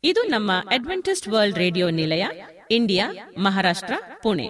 ಇದು ನಮ್ಮ Adventist world radio ನಿಲಯ ಇಂಡಿಯಾ ಮಹಾರಾಷ್ಟ್ರ ಪುಣೆ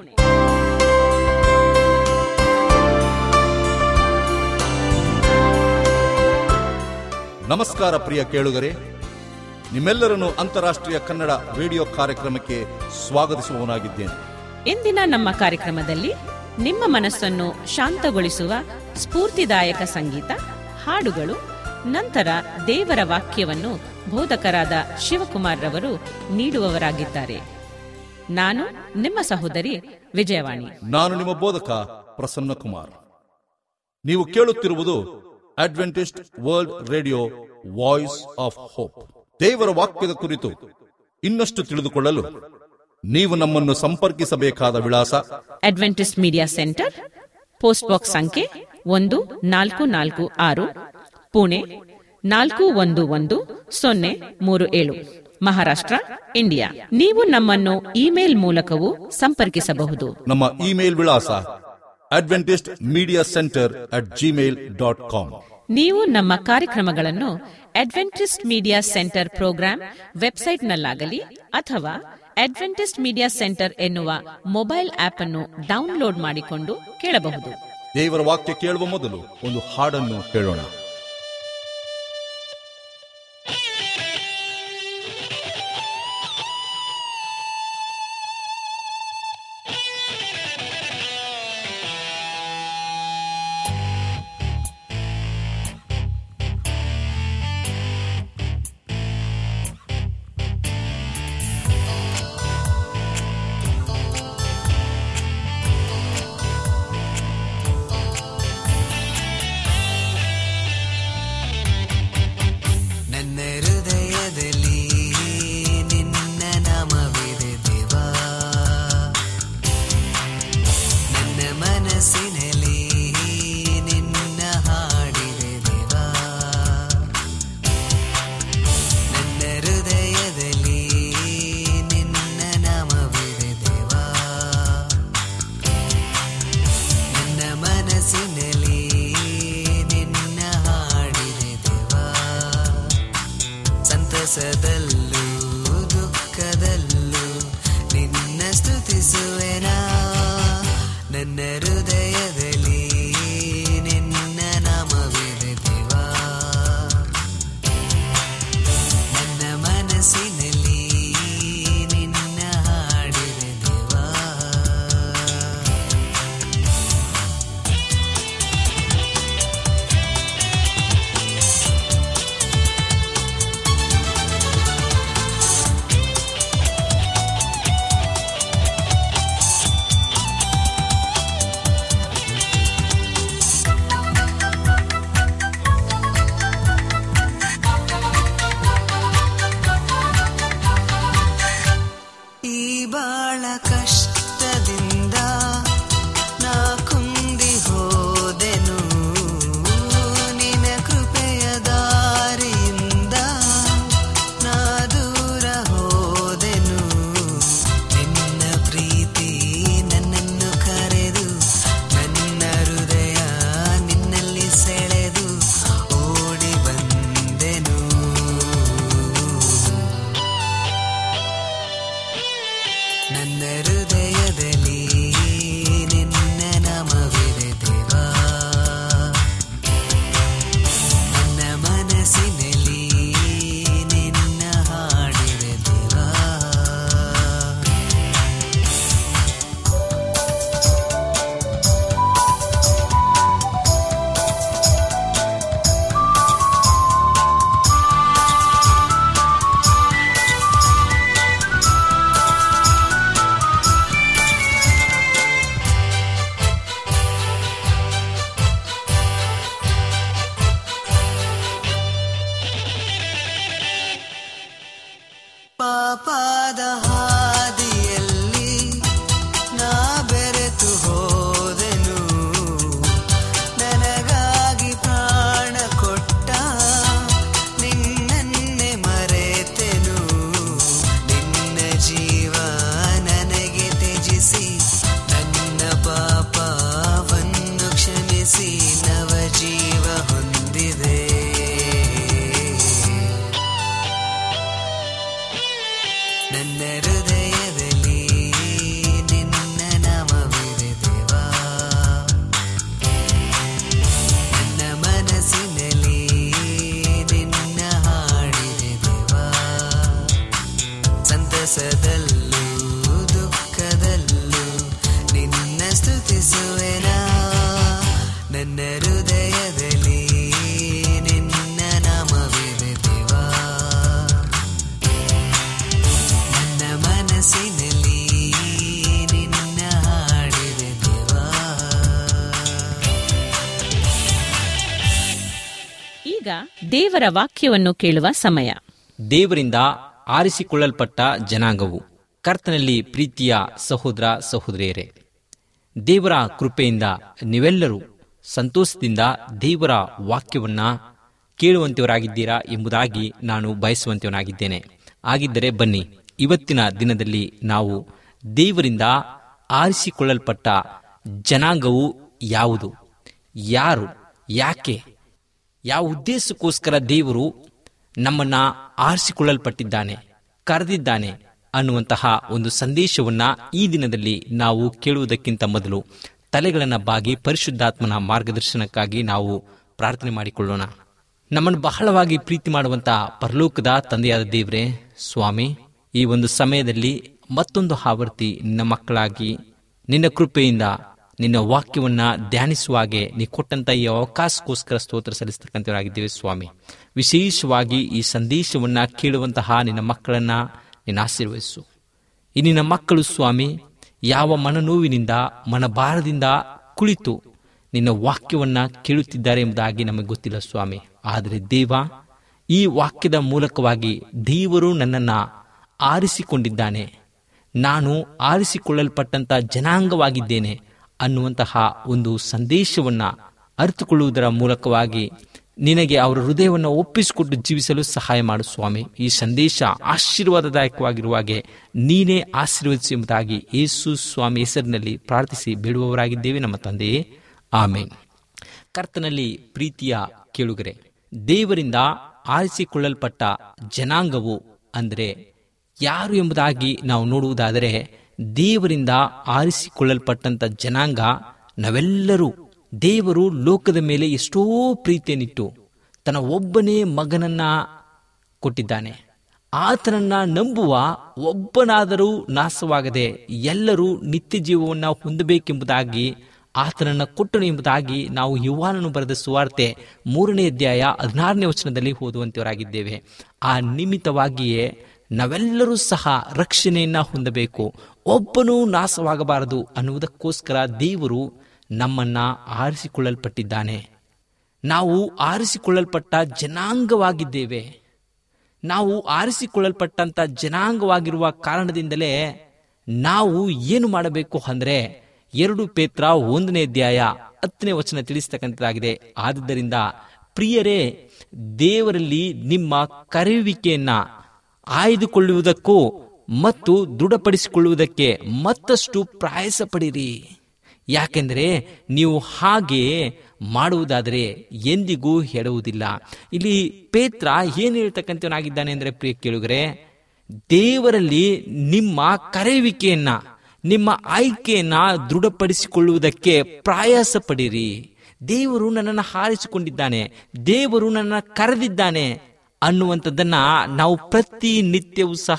ನಮಸ್ಕಾರ ಪ್ರಿಯ ಕೇಳುಗರೆ ನಿಮ್ಮೆಲ್ಲರನ್ನು ಅಂತಾರಾಷ್ಟ್ರೀಯ ಕನ್ನಡ ರೇಡಿಯೋ ಕಾರ್ಯಕ್ರಮಕ್ಕೆ ಸ್ವಾಗತಿಸುವವನಾಗಿದ್ದೇನೆ ಇಂದಿನ ನಮ್ಮ ಕಾರ್ಯಕ್ರಮದಲ್ಲಿ ನಿಮ್ಮ ಮನಸ್ಸನ್ನು ಶಾಂತಗೊಳಿಸುವ ಸ್ಫೂರ್ತಿದಾಯಕ ಸಂಗೀತ ಹಾಡುಗಳು ನಂತರ ದೇವರ ವಾಕ್ಯವನ್ನು ಬೋಧಕರಾದ ಶಿವಕುಮಾರ್ ರವರು ನೀಡುವವರಾಗಿದ್ದಾರೆ ನಾನು ನಿಮ್ಮ ಸಹೋದರಿ ವಿಜಯವಾಣಿ ನಾನು ನಿಮ್ಮ ಬೋಧಕ ಪ್ರಸನ್ನ ಕುಮಾರ್ ನೀವು ಕೇಳುತ್ತಿರುವುದು Adventist world radio voice of hope ದೇವರ ವಾಕ್ಯದ ಕುರಿತು ಇನ್ನಷ್ಟು ತಿಳಿದುಕೊಳ್ಳಲು ನೀವು ನಮ್ಮನ್ನು ಸಂಪರ್ಕಿಸಬೇಕಾದ ವಿಳಾಸ Adventist media centre post box ಸಂಖ್ಯೆ ಒಂದು ನಾಲ್ಕು ನಾಲ್ಕು ಆರು ಪುಣೆ ನಾಲ್ಕು ಒಂದು ಒಂದು ಸೊನ್ನೆ ಮೂರು ಏಳು ಮಹಾರಾಷ್ಟ್ರ ಇಂಡಿಯಾ ನೀವು ನಮ್ಮನ್ನು ಇಮೇಲ್ ಮೂಲಕವೂ ಸಂಪರ್ಕಿಸಬಹುದು ನಮ್ಮ ಇಮೇಲ್ ವಿಳಾಸ Adventist media centre at Gmail dot com ನೀವು ನಮ್ಮ ಕಾರ್ಯಕ್ರಮಗಳನ್ನು ಅಡ್ವೆಂಟಿಸ್ಟ್ ಮೀಡಿಯಾ ಸೆಂಟರ್ ಪ್ರೋಗ್ರಾಂ ವೆಬ್ಸೈಟ್ನಲ್ಲಾಗಲಿ ಅಥವಾ ಅಡ್ವೆಂಟಿಸ್ಟ್ ಮೀಡಿಯಾ ಸೆಂಟರ್ ಎನ್ನುವ ಮೊಬೈಲ್ ಆಪ್ ಅನ್ನು ಡೌನ್ಲೋಡ್ ಮಾಡಿಕೊಂಡು ಕೇಳಬಹುದು ದೇವರ ವಾಕ್ಯ ಕೇಳುವ ಮೊದಲು ಒಂದು ಹಾಡನ್ನು ಕೇಳೋಣ ನನ್ನ ಹೃದಯದಲ್ಲಿ ನಿನ್ನ ನಾಮವಿದೆ ದೇವಾ ನನ್ನ ಮನಸ್ಸಿನಲ್ಲಿ ನಿನ್ನ ಹಾಡಿದೆ ದೇವಾ ನನ್ನ ಹೃದಯದಲ್ಲಿ ನಿನ್ನ ನಾಮವಿದೆ ದೇವಾ ನನ್ನ ಮನಸ್ಸಿನಲ್ಲಿ ನಿನ್ನ ಹಾಡಿದೆ ದೇವಾ ಸಂತಸದಲ್ಲೂ ದುಃಖದಲ್ಲೂ ನಿನ್ನ ಸ್ತುತಿಸುವೆನಾ ನನ್ನ ಹೃದಯದಲ್ಲಿ ನಿನ್ನ ನಾಮವಿದೆ ದೇವಾ ನನ್ನ ಮನಸ್ಸಿನಲ್ಲಿ ನಿನ್ನ ಹಾಡಿದೆ ದೇವಾ ಈ ಬಾಳ ಕಷ್ಟದಿಂದ ನಾ ಕುಂದಿ ಹೋದೆನು ನಿನ ಕೃಪೆಯ ದಾರಿಯಿಂದ ನಾ ದೂರ ಹೋದೆನು ನಿನ್ನ ಪ್ರೀತಿ ನನ್ನನ್ನು ಕರೆದು ನನ್ನ ಹೃದಯ ನಿನ್ನಲ್ಲಿ ಸೆಳೆದು ಓಡಿ ಬಂದೆನು ನನ್ನ ಹೃದಯದಲ್ಲಿ ನಿನ್ನ ನಾಮವಿದೆ ದೇವಾ ನನ್ನ ಮನಸ್ಸಿನಲ್ಲಿ ನಿನ್ನ ಹಾಡಿದೆ ದೇವಾ ಪಾಪಾದ ಹಾದಿಯಲ್ಲಿ ನಾ ಬೆರೆತು ಹೋದೆನು ನನಗಾಗಿ ಪ್ರಾಣ ಕೊಟ್ಟ ನಿನ್ನನ್ನೇ ಮರೆತೆನು ನಿನ್ನ ಜೀವ ನನಗೆ ತ್ಯಜಿಸಿ ನನ್ನ ಪಾಪವನ್ನು ಕ್ಷಮಿಸಿ ನವ ಜೀವ ಹೊಂದಿದೆ ನನ್ನ ಹೃದಯದಲ್ಲಿ ನಿನ್ನ ನಾಮವಿದೆ ದೇವಾ ನನ್ನ ಮನಸ್ಸಿನಲ್ಲಿ ನಿನ್ನ ಹಾಡಿದೆ ದೇವಾ ಸಂತಸದಲ್ಲೂ ದುಃಖದಲ್ಲೂ ನಿನ್ನ ಸ್ತುತಿಸುವೆನಾ ನನ್ನ ಹೃದಯದಲ್ಲಿ ನಿನ್ನ ನಾಮವಿದೆ ದೇವಾ ನನ್ನ ಮನಸ್ಸಿನಲ್ಲಿ ನಿನ್ನ ಹಾಡಿದೆ ದೇವಾ ಈಗ ದೇವರ ವಾಕ್ಯವನ್ನು ಕೇಳುವ ಸಮಯ ದೇವರಿಂದ ಆರಿಸಿಕೊಳ್ಳಲ್ಪಟ್ಟ ಜನಾಂಗವು ಕರ್ತನಲ್ಲಿ ಪ್ರೀತಿಯ ಸಹೋದರ ಸಹೋದರಿಯರೇ ದೇವರ ಕೃಪೆಯಿಂದ ನೀವೆಲ್ಲರೂ ಸಂತೋಷದಿಂದ ದೇವರ ವಾಕ್ಯವನ್ನ ಕೇಳುವಂತವರಾಗಿದ್ದೀರಾ ಎಂಬುದಾಗಿ ನಾನು ಬಯಸುವಂತವನಾಗಿದ್ದೇನೆ ಆಗಿದ್ದರೆ ಬನ್ನಿ ಇವತ್ತಿನ ದಿನದಲ್ಲಿ ನಾವು ದೇವರಿಂದ ಆರಿಸಿಕೊಳ್ಳಲ್ಪಟ್ಟ ಜನಾಂಗವು ಯಾವುದು ಯಾರು ಯಾಕೆ ಯಾವ ಉದ್ದೇಶಕ್ಕೋಸ್ಕರ ದೇವರು ನಮ್ಮನ್ನ ಆರಿಸಿಕೊಳ್ಳಲ್ಪಟ್ಟಿದ್ದಾನೆ ಕರೆದಿದ್ದಾನೆ ಅನ್ನುವಂತಹ ಒಂದು ಸಂದೇಶವನ್ನ ಈ ದಿನದಲ್ಲಿ ನಾವು ಕೇಳುವುದಕ್ಕಿಂತ ಮೊದಲು ತಲೆಗಳನ್ನು ಬಾಗಿ ಪರಿಶುದ್ಧಾತ್ಮನ ಮಾರ್ಗದರ್ಶನಕ್ಕಾಗಿ ನಾವು ಪ್ರಾರ್ಥನೆ ಮಾಡಿಕೊಳ್ಳೋಣ ನಮ್ಮನ್ನು ಬಹಳವಾಗಿ ಪ್ರೀತಿ ಮಾಡುವಂತಹ ಪರಲೋಕದ ತಂದೆಯಾದ ದೇವರೇ ಸ್ವಾಮಿ ಈ ಒಂದು ಸಮಯದಲ್ಲಿ ಮತ್ತೊಂದು ಆವರ್ತಿ ನಿನ್ನ ಮಕ್ಕಳಾಗಿ ನಿನ್ನ ಕೃಪೆಯಿಂದ ನಿನ್ನ ವಾಕ್ಯವನ್ನ ಧ್ಯಾನಿಸುವ ಹಾಗೆ ನೀ ಕೊಟ್ಟಂತ ಈ ಅವಕಾಶಕ್ಕೋಸ್ಕರ ಸ್ತೋತ್ರ ಸಲ್ಲಿಸ್ತಕ್ಕಂಥವರಾಗಿದ್ದೇವೆ ಸ್ವಾಮಿ ವಿಶೇಷವಾಗಿ ಈ ಸಂದೇಶವನ್ನ ಕೇಳುವಂತಹ ನಿನ್ನ ಮಕ್ಕಳನ್ನ ನೀನು ಆಶೀರ್ವದಿಸು ಈ ನಿನ್ನ ಮಕ್ಕಳು ಸ್ವಾಮಿ ಯಾವ ಮನನೋವಿನಿಂದ ಮನಭಾರದಿಂದ ಕುಳಿತು ನಿನ್ನ ವಾಕ್ಯವನ್ನ ಕೇಳುತ್ತಿದ್ದಾರೆ ಎಂಬುದಾಗಿ ನಮಗೆ ಗೊತ್ತಿಲ್ಲ ಸ್ವಾಮಿ ಆದರೆ ದೇವ ಈ ವಾಕ್ಯದ ಮೂಲಕವಾಗಿ ದೇವರು ನನ್ನನ್ನ ಆರಿಸಿಕೊಂಡಿದ್ದಾನೆ ನಾನು ಆರಿಸಿಕೊಳ್ಳಲ್ಪಟ್ಟಂತ ಜನಾಂಗವಾಗಿದ್ದೇನೆ ಅನ್ನುವಂತಹ ಒಂದು ಸಂದೇಶವನ್ನ ಅರಿತುಕೊಳ್ಳುವುದರ ಮೂಲಕವಾಗಿ ನಿನಗೆ ಅವರ ಹೃದಯವನ್ನು ಒಪ್ಪಿಸಿಕೊಟ್ಟು ಜೀವಿಸಲು ಸಹಾಯ ಮಾಡು ಸ್ವಾಮಿ ಈ ಸಂದೇಶ ಆಶೀರ್ವಾದದಾಯಕವಾಗಿರುವಾಗೆ ನೀನೇ ಆಶೀರ್ವದಿಸಿ ಎಂಬುದಾಗಿ ಯೇಸು ಸ್ವಾಮಿ ಹೆಸರಿನಲ್ಲಿ ಪ್ರಾರ್ಥಿಸಿ ಬಿಡುವವರಾಗಿದ್ದೇವೆ ನಮ್ಮ ತಂದೆಯೇ ಆಮೇನ್ ಕರ್ತನಲ್ಲಿ ಪ್ರೀತಿಯ ಕೇಳುಗರೆ ದೇವರಿಂದ ಆರಿಸಿಕೊಳ್ಳಲ್ಪಟ್ಟ ಜನಾಂಗವು ಅಂದರೆ ಯಾರು ಎಂಬುದಾಗಿ ನಾವು ನೋಡುವುದಾದರೆ ದೇವರಿಂದ ಆರಿಸಿಕೊಳ್ಳಲ್ಪಟ್ಟಂತ ಜನಾಂಗ ನಾವೆಲ್ಲರೂ ದೇವರು ಲೋಕದ ಮೇಲೆ ಎಷ್ಟೋ ಪ್ರೀತಿಯನ್ನಿಟ್ಟು ತನ್ನ ಒಬ್ಬನೇ ಮಗನನ್ನ ಕೊಟ್ಟಿದ್ದಾನೆ ಆತನನ್ನ ನಂಬುವ ಒಬ್ಬನಾದರೂ ನಾಶವಾಗದೆ ಎಲ್ಲರೂ ನಿತ್ಯ ಜೀವವನ್ನು ಹೊಂದಬೇಕೆಂಬುದಾಗಿ ಆತನನ್ನ ಕೊಟ್ಟನು ಎಂಬುದಾಗಿ ನಾವು ಯುವಾನನು ಬರೆದ ಸುವಾರ್ತೆ ಮೂರನೇ ಅಧ್ಯಾಯ ಹದಿನಾರನೇ ವಚನದಲ್ಲಿ ಓದುವಂತವರಾಗಿದ್ದೇವೆ ಆ ನಿಮಿತ್ತವಾಗಿಯೇ ನಾವೆಲ್ಲರೂ ಸಹ ರಕ್ಷಣೆಯನ್ನ ಹೊಂದಬೇಕು ಒಬ್ಬನೂ ನಾಶವಾಗಬಾರದು ಅನ್ನುವುದಕ್ಕೋಸ್ಕರ ದೇವರು ನಮ್ಮನ್ನ ಆರಿಸಿಕೊಳ್ಳಲ್ಪಟ್ಟಿದ್ದಾನೆ ನಾವು ಆರಿಸಿಕೊಳ್ಳಲ್ಪಟ್ಟ ಜನಾಂಗವಾಗಿದ್ದೇವೆ ನಾವು ಆರಿಸಿಕೊಳ್ಳಲ್ಪಟ್ಟಂತ ಜನಾಂಗವಾಗಿರುವ ಕಾರಣದಿಂದಲೇ ನಾವು ಏನು ಮಾಡಬೇಕು ಅಂದ್ರೆ ಎರಡು ಪೇತ್ರ ಒಂದನೇ ಅಧ್ಯಾಯ ಹತ್ತನೇ ವಚನ ತಿಳಿಸ್ತಕ್ಕಂಥದ್ದಾಗಿದೆ ಆದುದರಿಂದ ಪ್ರಿಯರೇ ದೇವರಲ್ಲಿ ನಿಮ್ಮ ಕರೆಯುವಿಕೆಯನ್ನ ಆಯ್ದುಕೊಳ್ಳುವುದಕ್ಕೂ ಮತ್ತು ದೃಢಪಡಿಸಿಕೊಳ್ಳುವುದಕ್ಕೆ ಮತ್ತಷ್ಟು ಪ್ರಯಾಸ ಪಡಿರಿ ಯಾಕೆಂದರೆ ನೀವು ಹಾಗೆ ಮಾಡುವುದಾದರೆ ಎಂದಿಗೂ ಹೆಡುವುದಿಲ್ಲ ಇಲ್ಲಿ ಪೇತ್ರ ಏನು ಹೇಳ್ತಕ್ಕಂಥವನಾಗಿದ್ದಾನೆ ಅಂದರೆ ಪ್ರಿಯ ಕೇಳುಗರೆ ದೇವರಲ್ಲಿ ನಿಮ್ಮ ಕರೆಯುವಿಕೆಯನ್ನ ನಿಮ್ಮ ಆಯ್ಕೆಯನ್ನ ದೃಢಪಡಿಸಿಕೊಳ್ಳುವುದಕ್ಕೆ ಪ್ರಯಾಸ ಪಡಿರಿ ದೇವರು ನನ್ನನ್ನು ಹಾರಿಸಿಕೊಂಡಿದ್ದಾನೆ ದೇವರು ನನ್ನನ್ನು ಕರೆದಿದ್ದಾನೆ ಅನ್ನುವಂಥದ್ದನ್ನ ನಾವು ಪ್ರತಿನಿತ್ಯವೂ ಸಹ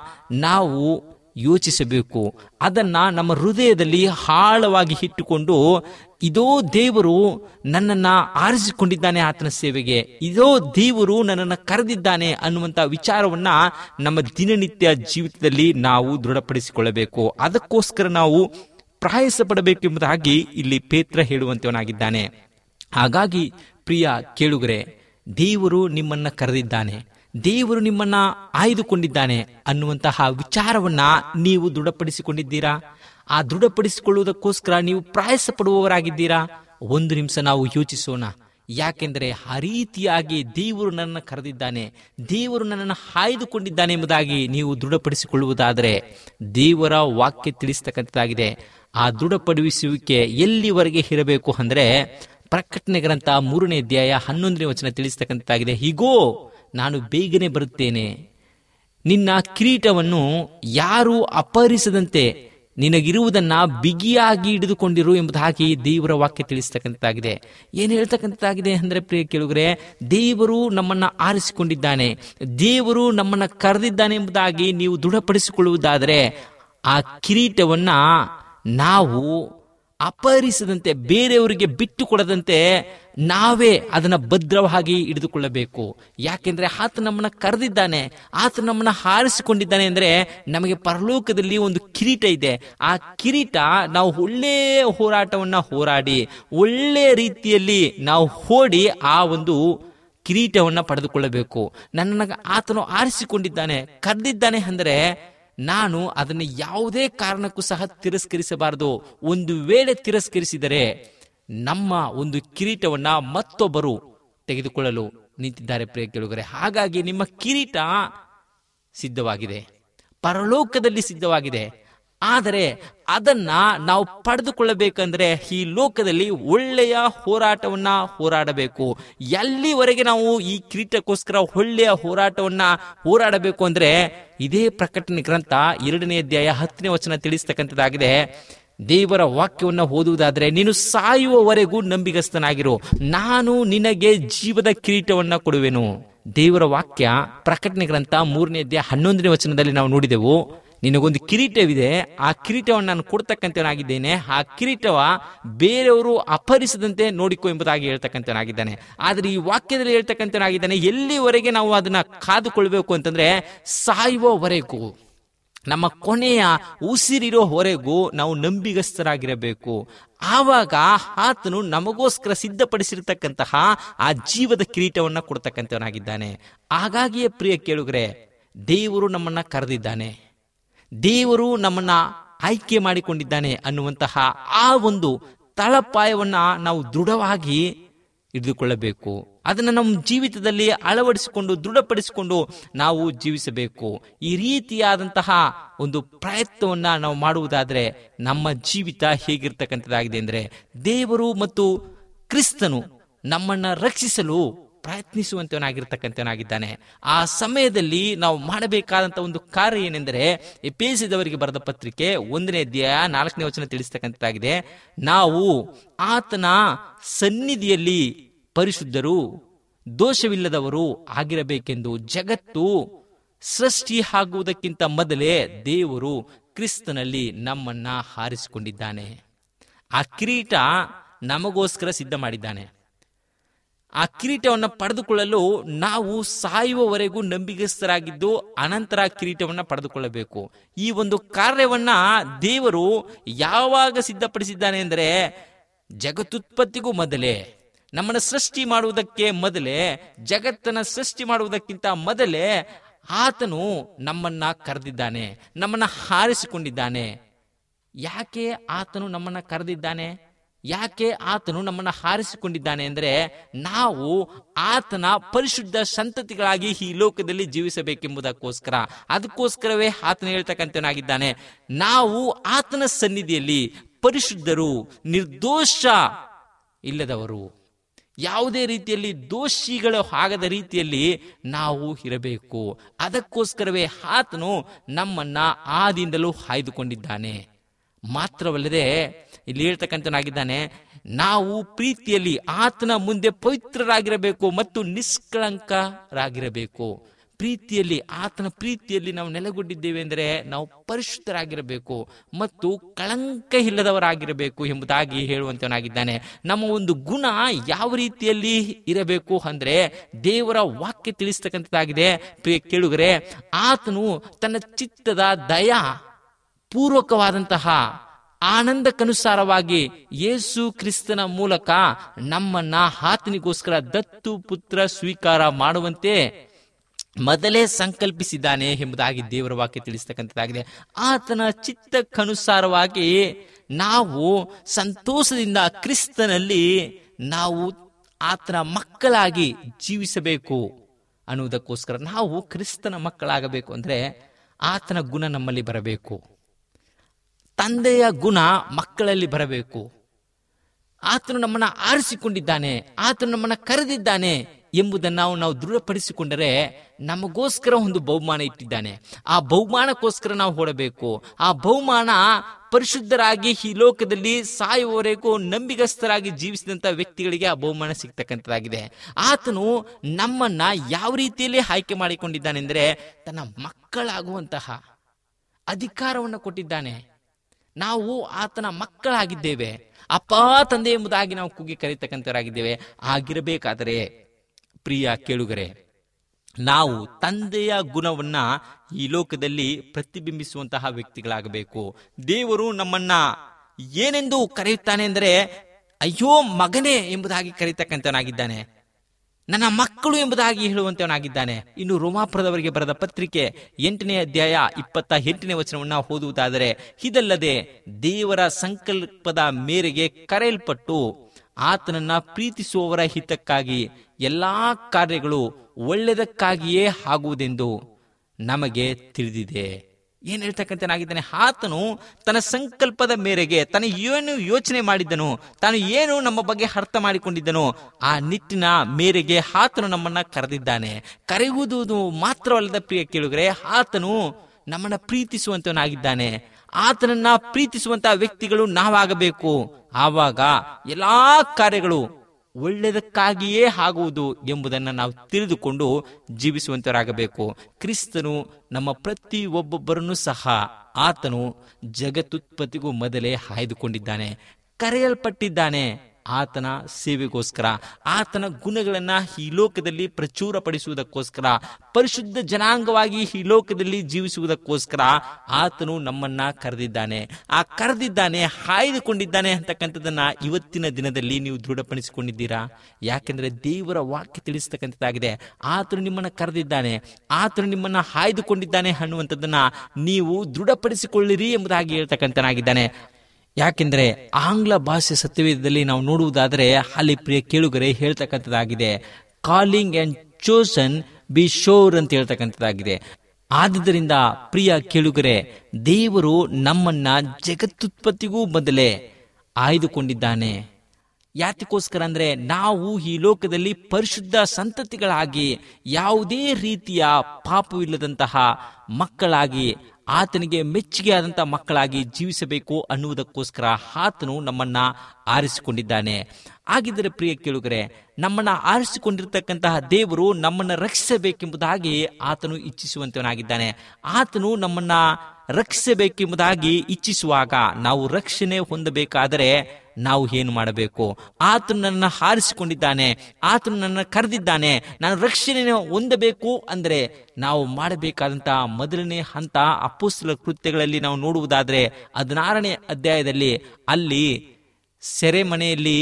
ನಾವು ಯೋಚಿಸಬೇಕು ಅದನ್ನ ನಮ್ಮ ಹೃದಯದಲ್ಲಿ ಆಳವಾಗಿ ಇಟ್ಟುಕೊಂಡು ಇದೋ ದೇವರು ನನ್ನನ್ನ ಆರಿಸಿಕೊಂಡಿದ್ದಾನೆ ಆತನ ಸೇವೆಗೆ ಇದೋ ದೇವರು ನನ್ನನ್ನು ಕರೆದಿದ್ದಾನೆ ಅನ್ನುವಂಥ ವಿಚಾರವನ್ನ ನಮ್ಮ ದಿನನಿತ್ಯ ಜೀವಿತದಲ್ಲಿ ನಾವು ದೃಢಪಡಿಸಿಕೊಳ್ಳಬೇಕು ಅದಕ್ಕೋಸ್ಕರ ನಾವು ಪ್ರಯಾಸ ಪಡಬೇಕೆಂಬುದಾಗಿ ಇಲ್ಲಿ ಪೇತ್ರ ಹೇಳುವಂತವನಾಗಿದ್ದಾನೆ ಹಾಗಾಗಿ ಪ್ರಿಯ ಕೇಳುಗರೆ ದೇವರು ನಿಮ್ಮನ್ನ ಕರೆದಿದ್ದಾನೆ ದೇವರು ನಿಮ್ಮನ್ನ ಆಯ್ದುಕೊಂಡಿದ್ದಾನೆ ಅನ್ನುವಂತಹ ವಿಚಾರವನ್ನ ನೀವು ದೃಢಪಡಿಸಿಕೊಂಡಿದ್ದೀರಾ ಆ ದೃಢಪಡಿಸಿಕೊಳ್ಳುವುದಕ್ಕೋಸ್ಕರ ನೀವು ಪ್ರಯಾಸ ಪಡುವವರಾಗಿದ್ದೀರಾ ಒಂದು ನಿಮಿಷ ನಾವು ಯೋಚಿಸೋಣ ಯಾಕೆಂದರೆ ಆ ರೀತಿಯಾಗಿ ದೇವರು ನನ್ನನ್ನು ಕರೆದಿದ್ದಾನೆ ದೇವರು ನನ್ನನ್ನು ಆಯ್ದುಕೊಂಡಿದ್ದಾನೆ ಎಂಬುದಾಗಿ ನೀವು ದೃಢಪಡಿಸಿಕೊಳ್ಳುವುದಾದರೆ ದೇವರ ವಾಕ್ಯ ತಿಳಿಸ್ತಕ್ಕಂಥದ್ದಾಗಿದೆ ಆ ದೃಢಪಡಿಸುವಿಕೆ ಎಲ್ಲಿವರೆಗೆ ಇರಬೇಕು ಅಂದ್ರೆ ಪ್ರಕಟಣೆ ಗ್ರಂಥ ಮೂರನೇ ಅಧ್ಯಾಯ ಹನ್ನೊಂದನೇ ವಚನ ತಿಳಿಸ್ತಕ್ಕಂಥದ್ದಾಗಿದೆ ಹೀಗೋ ನಾನು ಬೇಗನೆ ಬರುತ್ತೇನೆ ನಿನ್ನ ಕಿರೀಟವನ್ನು ಯಾರು ಅಪಹರಿಸದಂತೆ ನಿನಗಿರುವುದನ್ನ ಬಿಗಿಯಾಗಿ ಹಿಡಿದುಕೊಂಡಿರು ಎಂಬುದಾಗಿ ದೇವರ ವಾಕ್ಯ ತಿಳಿಸ್ತಕ್ಕಂಥದ್ದಾಗಿದೆ ಏನು ಹೇಳ್ತಕ್ಕಂಥದ್ದಾಗಿದೆ ಅಂದ್ರೆ ಪ್ರಿಯ ಕೇಳುಗರೆ ದೇವರು ನಮ್ಮನ್ನ ಆರಿಸಿಕೊಂಡಿದ್ದಾನೆ ದೇವರು ನಮ್ಮನ್ನ ಕರೆದಿದ್ದಾನೆ ಎಂಬುದಾಗಿ ನೀವು ದೃಢಪಡಿಸಿಕೊಳ್ಳುವುದಾದರೆ ಆ ಕಿರೀಟವನ್ನ ನಾವು ಅಪಹರಿಸದಂತೆ ಬೇರೆಯವರಿಗೆ ಬಿಟ್ಟು ಕೊಡದಂತೆ ನಾವೇ ಅದನ್ನ ಭದ್ರವಾಗಿ ಹಿಡಿದುಕೊಳ್ಳಬೇಕು ಯಾಕೆಂದ್ರೆ ಆತ ನಮ್ಮನ್ನ ಕರೆದಿದ್ದಾನೆ ಆತ ನಮ್ಮನ್ನ ಹಾರಿಸಿಕೊಂಡಿದ್ದಾನೆ ಅಂದ್ರೆ ನಮಗೆ ಪರಲೋಕದಲ್ಲಿ ಒಂದು ಕಿರೀಟ ಇದೆ ಆ ಕಿರೀಟ ನಾವು ಒಳ್ಳೆ ಹೋರಾಟವನ್ನ ಹೋರಾಡಿ ಒಳ್ಳೆ ರೀತಿಯಲ್ಲಿ ನಾವು ಓಡಿ ಆ ಒಂದು ಕಿರೀಟವನ್ನ ಪಡೆದುಕೊಳ್ಳಬೇಕು ನನ್ನನ್ನ ಆತನು ಆರಿಸಿಕೊಂಡಿದ್ದಾನೆ ಕರೆದಿದ್ದಾನೆ ಅಂದರೆ ನಾನು ಅದನ್ನು ಯಾವುದೇ ಕಾರಣಕ್ಕೂ ಸಹ ತಿರಸ್ಕರಿಸಬಾರದು ಒಂದು ವೇಳೆ ತಿರಸ್ಕರಿಸಿದರೆ ನಮ್ಮ ಒಂದು ಕಿರೀಟವನ್ನ ಮತ್ತೊಬ್ಬರು ತೆಗೆದುಕೊಳ್ಳಲು ನಿಂತಿದ್ದಾರೆ ಪ್ರಿಯ ಕೇಳುಗರೆ ಹಾಗಾಗಿ ನಿಮ್ಮ ಕಿರೀಟ ಸಿದ್ಧವಾಗಿದೆ ಪರಲೋಕದಲ್ಲಿ ಸಿದ್ಧವಾಗಿದೆ ಆದರೆ ಅದನ್ನ ನಾವು ಪಡೆದುಕೊಳ್ಳಬೇಕಂದ್ರೆ ಈ ಲೋಕದಲ್ಲಿ ಒಳ್ಳೆಯ ಹೋರಾಟವನ್ನ ಹೋರಾಡಬೇಕು ಎಲ್ಲಿವರೆಗೆ ನಾವು ಈ ಕಿರೀಟಕ್ಕೋಸ್ಕರ ಒಳ್ಳೆಯ ಹೋರಾಟವನ್ನ ಹೋರಾಡಬೇಕು ಅಂದ್ರೆ ಇದೇ ಪ್ರಕಟಣೆ ಗ್ರಂಥ ಎರಡನೇ ಅಧ್ಯಾಯ ಹತ್ತನೇ ವಚನ ತಿಳಿಸ್ತಕ್ಕಂಥದ್ದಾಗಿದೆ ದೇವರ ವಾಕ್ಯವನ್ನ ಓದುವುದಾದ್ರೆ ನೀನು ಸಾಯುವವರೆಗೂ ನಂಬಿಗಸ್ತನಾಗಿರು ನಾನು ನಿನಗೆ ಜೀವದ ಕಿರೀಟವನ್ನ ಕೊಡುವೆನು ದೇವರ ವಾಕ್ಯ ಪ್ರಕಟಣೆ ಗ್ರಂಥ ಮೂರನೇ ಅಧ್ಯಾಯ ಹನ್ನೊಂದನೇ ವಚನದಲ್ಲಿ ನಾವು ನೋಡಿದೆವು ನಿನಗೊಂದು ಕಿರೀಟವಿದೆ ಆ ಕಿರೀಟವನ್ನು ನಾನು ಕೊಡ್ತಕ್ಕಂಥವನಾಗಿದ್ದೇನೆ ಆ ಕಿರೀಟವ ಬೇರೆಯವರು ಅಪಹರಿಸದಂತೆ ನೋಡಿಕೊ ಎಂಬುದಾಗಿ ಹೇಳ್ತಕ್ಕಂಥವನಾಗಿದ್ದಾನೆ ಆದರೆ ಈ ವಾಕ್ಯದಲ್ಲಿ ಹೇಳ್ತಕ್ಕಂಥವನಾಗಿದ್ದಾನೆ ಎಲ್ಲಿವರೆಗೆ ನಾವು ಅದನ್ನ ಕಾದುಕೊಳ್ಬೇಕು ಅಂತಂದ್ರೆ ಸಾಯುವವರೆಗೂ ನಮ್ಮ ಕೊನೆಯ ಉಸಿರಿರೋವರೆಗೂ ನಾವು ನಂಬಿಗಸ್ತರಾಗಿರಬೇಕು ಆವಾಗ ಆತನು ನಮಗೋಸ್ಕರ ಸಿದ್ಧಪಡಿಸಿರ್ತಕ್ಕಂತಹ ಆ ಜೀವದ ಕಿರೀಟವನ್ನ ಕೊಡ್ತಕ್ಕಂಥವನಾಗಿದ್ದಾನೆ ಹಾಗಾಗಿಯೇ ಪ್ರಿಯ ಕೇಳುಗರೆ ದೇವರು ನಮ್ಮನ್ನ ಕರೆದಿದ್ದಾನೆ ದೇವರು ನಮ್ಮನ್ನ ಆಯ್ಕೆ ಮಾಡಿಕೊಂಡಿದ್ದಾನೆ ಅನ್ನುವಂತಹ ಆ ಒಂದು ತಳಪಾಯವನ್ನ ನಾವು ದೃಢವಾಗಿ ಹಿಡಿದುಕೊಳ್ಳಬೇಕು ಅದನ್ನು ನಮ್ಮ ಜೀವಿತದಲ್ಲಿ ಅಳವಡಿಸಿಕೊಂಡು ದೃಢಪಡಿಸಿಕೊಂಡು ನಾವು ಜೀವಿಸಬೇಕು ಈ ರೀತಿಯಾದಂತಹ ಒಂದು ಪ್ರಯತ್ನವನ್ನ ನಾವು ಮಾಡುವುದಾದ್ರೆ ನಮ್ಮ ಜೀವಿತ ಹೇಗಿರ್ತಕ್ಕಂಥದ್ದಾಗಿದೆ ಅಂದ್ರೆ ದೇವರು ಮತ್ತು ಕ್ರಿಸ್ತನು ನಮ್ಮನ್ನ ರಕ್ಷಿಸಲು ಪ್ರಯತ್ನಿಸುವಂತವನಾಗಿರ್ತಕ್ಕಂಥವನಾಗಿದ್ದಾನೆ ಆ ಸಮಯದಲ್ಲಿ ನಾವು ಮಾಡಬೇಕಾದಂತ ಒಂದು ಕಾರ್ಯ ಏನೆಂದರೆ ಎಪೇಸಿದವರಿಗೆ ಬರೆದ ಪತ್ರಿಕೆ ಒಂದನೇ ಅಧ್ಯಾಯ ನಾಲ್ಕನೇ ವಚನ ತಿಳಿಸ್ತಕ್ಕಂಥದ್ದಾಗಿದೆ ನಾವು ಆತನ ಸನ್ನಿಧಿಯಲ್ಲಿ ಪರಿಶುದ್ಧರು ದೋಷವಿಲ್ಲದವರು ಆಗಿರಬೇಕೆಂದು ಜಗತ್ತು ಸೃಷ್ಟಿ ಆಗುವುದಕ್ಕಿಂತ ಮೊದಲೇ ದೇವರು ಕ್ರಿಸ್ತನಲ್ಲಿ ನಮ್ಮನ್ನ ಹಾರಿಸಿಕೊಂಡಿದ್ದಾನೆ ಆ ಕಿರೀಟ ನಮಗೋಸ್ಕರ ಸಿದ್ಧ ಮಾಡಿದ್ದಾನೆ ಆ ಕಿರೀಟವನ್ನು ಪಡೆದುಕೊಳ್ಳಲು ನಾವು ಸಾಯುವವರೆಗೂ ನಂಬಿಗಸ್ತರಾಗಿದ್ದು ಅನಂತರ ಕಿರೀಟವನ್ನ ಪಡೆದುಕೊಳ್ಳಬೇಕು ಈ ಒಂದು ಕಾರ್ಯವನ್ನ ದೇವರು ಯಾವಾಗ ಸಿದ್ಧಪಡಿಸಿದ್ದಾನೆ ಅಂದರೆ ಜಗತ್ತುತ್ಪತ್ತಿಗೂ ಮೊದಲೇ ನಮ್ಮನ್ನ ಸೃಷ್ಟಿ ಮಾಡುವುದಕ್ಕೆ ಮೊದಲೇ ಜಗತ್ತನ್ನ ಸೃಷ್ಟಿ ಮಾಡುವುದಕ್ಕಿಂತ ಮೊದಲೇ ಆತನು ನಮ್ಮನ್ನ ಕರೆದಿದ್ದಾನೆ ನಮ್ಮನ್ನ ಹಾರಿಸಿಕೊಂಡಿದ್ದಾನೆ ಯಾಕೆ ಆತನು ನಮ್ಮನ್ನ ಕರೆದಿದ್ದಾನೆ ಯಾಕೆ ಆತನು ನಮ್ಮನ್ನ ಹಾರಿಸಿಕೊಂಡಿದ್ದಾನೆ ಅಂದ್ರೆ ನಾವು ಆತನ ಪರಿಶುದ್ಧ ಸಂತತಿಗಳಾಗಿ ಈ ಲೋಕದಲ್ಲಿ ಜೀವಿಸಬೇಕೆಂಬುದಕ್ಕೋಸ್ಕರ ಅದಕ್ಕೋಸ್ಕರವೇ ಆತನ ಹೇಳ್ತಕ್ಕಂಥನಾಗಿದ್ದಾನೆ ನಾವು ಆತನ ಸನ್ನಿಧಿಯಲ್ಲಿ ಪರಿಶುದ್ಧರು ನಿರ್ದೋಷ ಇಲ್ಲದವರು ಯಾವುದೇ ರೀತಿಯಲ್ಲಿ ದೋಷಿಗಳು ಆಗದ ರೀತಿಯಲ್ಲಿ ನಾವು ಇರಬೇಕು ಅದಕ್ಕೋಸ್ಕರವೇ ಆತನು ನಮ್ಮನ್ನ ಆದಿಂದಲೂ ಆಯ್ದುಕೊಂಡಿದ್ದಾನೆ ಮಾತ್ರವಲ್ಲದೆ ಇಲ್ಲಿ ಹೇಳ್ತಕ್ಕಂಥನಾಗಿದ್ದಾನೆ ನಾವು ಪ್ರೀತಿಯಲ್ಲಿ ಆತನ ಮುಂದೆ ಪವಿತ್ರರಾಗಿರಬೇಕು ಮತ್ತು ನಿಷ್ಕಳಂಕರಾಗಿರಬೇಕು ಪ್ರೀತಿಯಲ್ಲಿ ಆತನ ಪ್ರೀತಿಯಲ್ಲಿ ನಾವು ನೆಲೆಗೊಂಡಿದ್ದೇವೆ ಅಂದರೆ ನಾವು ಪರಿಶುದ್ಧರಾಗಿರಬೇಕು ಮತ್ತು ಕಳಂಕ ಇಲ್ಲದವರಾಗಿರಬೇಕು ಎಂಬುದಾಗಿ ಹೇಳುವಂತವನಾಗಿದ್ದಾನೆ ನಮ್ಮ ಒಂದು ಗುಣ ಯಾವ ರೀತಿಯಲ್ಲಿ ಇರಬೇಕು ಅಂದ್ರೆ ದೇವರ ವಾಕ್ಯ ತಿಳಿಸ್ತಕ್ಕಂಥದ್ದಾಗಿದೆ ಪ್ರಿಯ ಕೇಳುಗರೆ ಆತನು ತನ್ನ ಚಿತ್ತದ ದಯಾ ಪೂರ್ವಕವಾದಂತಹ ಆನಂದಕ್ಕನುಸಾರವಾಗಿ ಯೇಸು ಕ್ರಿಸ್ತನ ಮೂಲಕ ನಮ್ಮನ್ನ ಆತನಿಗೋಸ್ಕರ ದತ್ತು ಪುತ್ರ ಸ್ವೀಕಾರ ಮಾಡುವಂತೆ ಮೊದಲೇ ಸಂಕಲ್ಪಿಸಿದ್ದಾನೆ ಎಂಬುದಾಗಿ ದೇವರ ವಾಕ್ಯ ತಿಳಿಸ್ತಕ್ಕಂಥದ್ದಾಗಿದೆ ಆತನ ಚಿತ್ತಕ್ಕನುಸಾರವಾಗಿ ನಾವು ಸಂತೋಷದಿಂದ ಕ್ರಿಸ್ತನಲ್ಲಿ ನಾವು ಆತನ ಮಕ್ಕಳಾಗಿ ಜೀವಿಸಬೇಕು ಅನ್ನುವುದಕ್ಕೋಸ್ಕರ ನಾವು ಕ್ರಿಸ್ತನ ಮಕ್ಕಳಾಗಬೇಕು ಅಂದ್ರೆ ಆತನ ಗುಣ ನಮ್ಮಲ್ಲಿ ಬರಬೇಕು ತಂದೆಯ ಗುಣ ಮಕ್ಕಳಲ್ಲಿ ಬರಬೇಕು ಆತನು ನಮ್ಮನ್ನ ಆರಿಸಿಕೊಂಡಿದ್ದಾನೆ ಆತನು ನಮ್ಮನ್ನ ಕರೆದಿದ್ದಾನೆ ಎಂಬುದನ್ನು ನಾವು ನಾವು ದೃಢಪಡಿಸಿಕೊಂಡರೆ ನಮಗೋಸ್ಕರ ಒಂದು ಬಹುಮಾನ ಇಟ್ಟಿದ್ದಾನೆ ಆ ಬಹುಮಾನಕ್ಕೋಸ್ಕರ ನಾವು ಹೊಡಬೇಕು ಆ ಬಹುಮಾನ ಪರಿಶುದ್ಧರಾಗಿ ಈ ಲೋಕದಲ್ಲಿ ಸಾಯುವವರೆಗೂ ನಂಬಿಗಸ್ತರಾಗಿ ಜೀವಿಸಿದಂತ ವ್ಯಕ್ತಿಗಳಿಗೆ ಆ ಬಹುಮಾನ ಸಿಗ್ತಕ್ಕಂಥದ್ದಾಗಿದೆ ಆತನು ನಮ್ಮನ್ನ ಯಾವ ರೀತಿಯಲ್ಲಿ ಆಯ್ಕೆ ಮಾಡಿಕೊಂಡಿದ್ದಾನೆಂದ್ರೆ ತನ್ನ ಮಕ್ಕಳಾಗುವಂತಹ ಅಧಿಕಾರವನ್ನು ಕೊಟ್ಟಿದ್ದಾನೆ ನಾವು ಆತನ ಮಕ್ಕಳಾಗಿದ್ದೇವೆ ಅಪ್ಪ ತಂದೆ ಎಂಬುದಾಗಿ ನಾವು ಕೂಗಿ ಕರೀತಕ್ಕಂಥವರಾಗಿದ್ದೇವೆ ಆಗಿರಬೇಕಾದರೆ ಪ್ರಿಯ ಕೇಳುಗರೆ ನಾವು ತಂದೆಯ ಗುಣವನ್ನ ಈ ಲೋಕದಲ್ಲಿ ಪ್ರತಿಬಿಂಬಿಸುವಂತಹ ವ್ಯಕ್ತಿಗಳಾಗಬೇಕು ದೇವರು ನಮ್ಮನ್ನ ಏನೆಂದು ಕರೆಯುತ್ತಾನೆ ಅಂದರೆ ಅಯ್ಯೋ ಮಗನೇ ಎಂಬುದಾಗಿ ಕರೀತಕ್ಕಂಥವನಾಗಿದ್ದಾನೆ ನನ್ನ ಮಕ್ಕಳು ಎಂಬುದಾಗಿ ಹೇಳುವಂತವನಾಗಿದ್ದಾನೆ ಇನ್ನು ರೋಮಾಪುರದವರಿಗೆ ಬರೆದ ಪತ್ರಿಕೆ ಎಂಟನೇ ಅಧ್ಯಾಯ ಇಪ್ಪತ್ತ ಎಂಟನೇ ವಚನವನ್ನ ಓದುವುದಾದರೆ ಇದಲ್ಲದೆ ದೇವರ ಸಂಕಲ್ಪದ ಮೇರೆಗೆ ಕರೆಯಲ್ಪಟ್ಟು ಆತನನ್ನ ಪ್ರೀತಿಸುವವರ ಹಿತಕ್ಕಾಗಿ ಎಲ್ಲಾ ಕಾರ್ಯಗಳು ಒಳ್ಳೆಯದಕ್ಕಾಗಿಯೇ ಆಗುವುದೆಂದು ನಮಗೆ ತಿಳಿದಿದೆ ಏನ್ ಹೇಳ್ತಕ್ಕಂಥನಾಗಿದ್ದಾನೆ ಆತನು ತನ್ನ ಸಂಕಲ್ಪದ ಮೇರೆಗೆ ತಾನು ಏನು ಯೋಚನೆ ಮಾಡಿದ್ದನು ತಾನು ಏನು ನಮ್ಮ ಬಗ್ಗೆ ಅರ್ಥ ಮಾಡಿಕೊಂಡಿದ್ದನು ಆ ನಿಟ್ಟಿನ ಮೇರೆಗೆ ಆತನು ನಮ್ಮನ್ನ ಕರೆದಿದ್ದಾನೆ ಕರೆಯುವುದು ಮಾತ್ರವಲ್ಲದ ಪ್ರಿಯ ಕೇಳುಗರೆ ಆತನು ನಮ್ಮನ್ನ ಪ್ರೀತಿಸುವಂತವನಾಗಿದ್ದಾನೆ ಆತನನ್ನ ಪ್ರೀತಿಸುವಂತಹ ವ್ಯಕ್ತಿಗಳು ನಾವಾಗಬೇಕು ಆವಾಗ ಎಲ್ಲಾ ಕಾರ್ಯಗಳು ಒಳ್ಳೆಯದಕ್ಕಾಗಿಯೇ ಆಗುವುದು ಎಂಬುದನ್ನು ನಾವು ತಿಳಿದುಕೊಂಡು ಜೀವಿಸುವಂತವರಾಗಬೇಕು ಕ್ರಿಸ್ತನು ನಮ್ಮ ಪ್ರತಿ ಒಬ್ಬೊಬ್ಬರನ್ನು ಸಹ ಆತನು ಜಗತ್ತುತ್ಪತ್ತಿಗೂ ಮೊದಲೇ ಆಯ್ದುಕೊಂಡಿದ್ದಾನೆ ಕರೆಯಲ್ಪಟ್ಟಿದ್ದಾನೆ ಆತನ ಸೇವೆಗೋಸ್ಕರ ಆತನ ಗುಣಗಳನ್ನ ಈ ಲೋಕದಲ್ಲಿ ಪ್ರಚುರಪಡಿಸುವುದಕ್ಕೋಸ್ಕರ ಪರಿಶುದ್ಧ ಜನಾಂಗವಾಗಿ ಈ ಲೋಕದಲ್ಲಿ ಜೀವಿಸುವುದಕ್ಕೋಸ್ಕರ ಆತನು ನಮ್ಮನ್ನ ಕರೆದಿದ್ದಾನೆ ಆ ಕರೆದಿದ್ದಾನೆ ಆಯ್ದುಕೊಂಡಿದ್ದಾನೆ ಅಂತಕ್ಕಂಥದ್ದನ್ನ ಇವತ್ತಿನ ದಿನದಲ್ಲಿ ನೀವು ದೃಢಪಡಿಸಿಕೊಂಡಿದ್ದೀರಾ ಯಾಕೆಂದ್ರೆ ದೇವರ ವಾಕ್ಯ ತಿಳಿಸ್ತಕ್ಕಂಥದ್ದಾಗಿದೆ ಆತನು ನಿಮ್ಮನ್ನ ಕರೆದಿದ್ದಾನೆ ಆತನು ನಿಮ್ಮನ್ನ ಆಯ್ದುಕೊಂಡಿದ್ದಾನೆ ಅನ್ನುವಂಥದ್ದನ್ನ ನೀವು ದೃಢಪಡಿಸಿಕೊಳ್ಳಿರಿ ಎಂಬುದಾಗಿ ಹೇಳ್ತಕ್ಕಂಥನಾಗಿದ್ದಾನೆ ಯಾಕೆಂದ್ರೆ ಆಂಗ್ಲ ಭಾಷೆ ಸತ್ಯವೇದದಲ್ಲಿ ನಾವು ನೋಡುವುದಾದರೆ ಅಲ್ಲಿ ಪ್ರಿಯ ಕೇಳುಗರೆ ಹೇಳ್ತಕ್ಕಂಥದ್ದಾಗಿದೆ calling and chosen be sure ಅಂತ ಹೇಳ್ತಕ್ಕಂಥದ್ದಾಗಿದೆ ಆದುದರಿಂದ ಪ್ರಿಯ ಕೇಳುಗರೆ ದೇವರು ನಮ್ಮನ್ನ ಜಗತ್ತುತ್ಪತ್ತಿಗೂ ಮೊದಲೇ ಆಯ್ದುಕೊಂಡಿದ್ದಾನೆ ಯಾತಕ್ಕೋಸ್ಕರ ಅಂದ್ರೆ ನಾವು ಈ ಲೋಕದಲ್ಲಿ ಪರಿಶುದ್ಧ ಸಂತತಿಗಳಾಗಿ ಯಾವುದೇ ರೀತಿಯ ಪಾಪವಿಲ್ಲದಂತಹ ಮಕ್ಕಳಾಗಿ ಆತನಿಗೆ ಮೆಚ್ಚುಗೆ ಆದಂತಹ ಮಕ್ಕಳಾಗಿ ಜೀವಿಸಬೇಕು ಅನ್ನುವುದಕ್ಕೋಸ್ಕರ ಆತನು ನಮ್ಮನ್ನ ಆರಿಸಿಕೊಂಡಿದ್ದಾನೆ ಹಾಗಿದ್ದರೆ ಪ್ರಿಯ ಕೇಳುಗರೆ ನಮ್ಮನ್ನ ಆರಿಸಿಕೊಂಡಿರ್ತಕ್ಕಂತಹ ದೇವರು ನಮ್ಮನ್ನ ರಕ್ಷಿಸಬೇಕೆಂಬುದಾಗಿ ಆತನು ಇಚ್ಛಿಸುವಂತವನಾಗಿದ್ದಾನೆ ಆತನು ನಮ್ಮನ್ನ ರಕ್ಷಿಸಬೇಕೆಂಬುದಾಗಿ ಇಚ್ಛಿಸುವಾಗ ನಾವು ರಕ್ಷಣೆ ಹೊಂದಬೇಕಾದರೆ ನಾವು ಏನು ಮಾಡಬೇಕು ಆತನು ನನ್ನ ಹಾರಿಸಿಕೊಂಡಿದ್ದಾನೆ ಆತನು ನನ್ನ ಕರೆದಿದ್ದಾನೆ ನಾನು ರಕ್ಷಣೆ ಹೊಂದಬೇಕು ಅಂದ್ರೆ ನಾವು ಮಾಡಬೇಕಾದಂತಹ ಮೊದಲನೇ ಹಂತ ಅಪ್ಪುಸ್ತಲ ಕೃತ್ಯಗಳಲ್ಲಿ ನಾವು ನೋಡುವುದಾದ್ರೆ ಹದಿನಾರನೇ ಅಧ್ಯಾಯದಲ್ಲಿ ಅಲ್ಲಿ ಸೆರೆಮನೆಯಲ್ಲಿ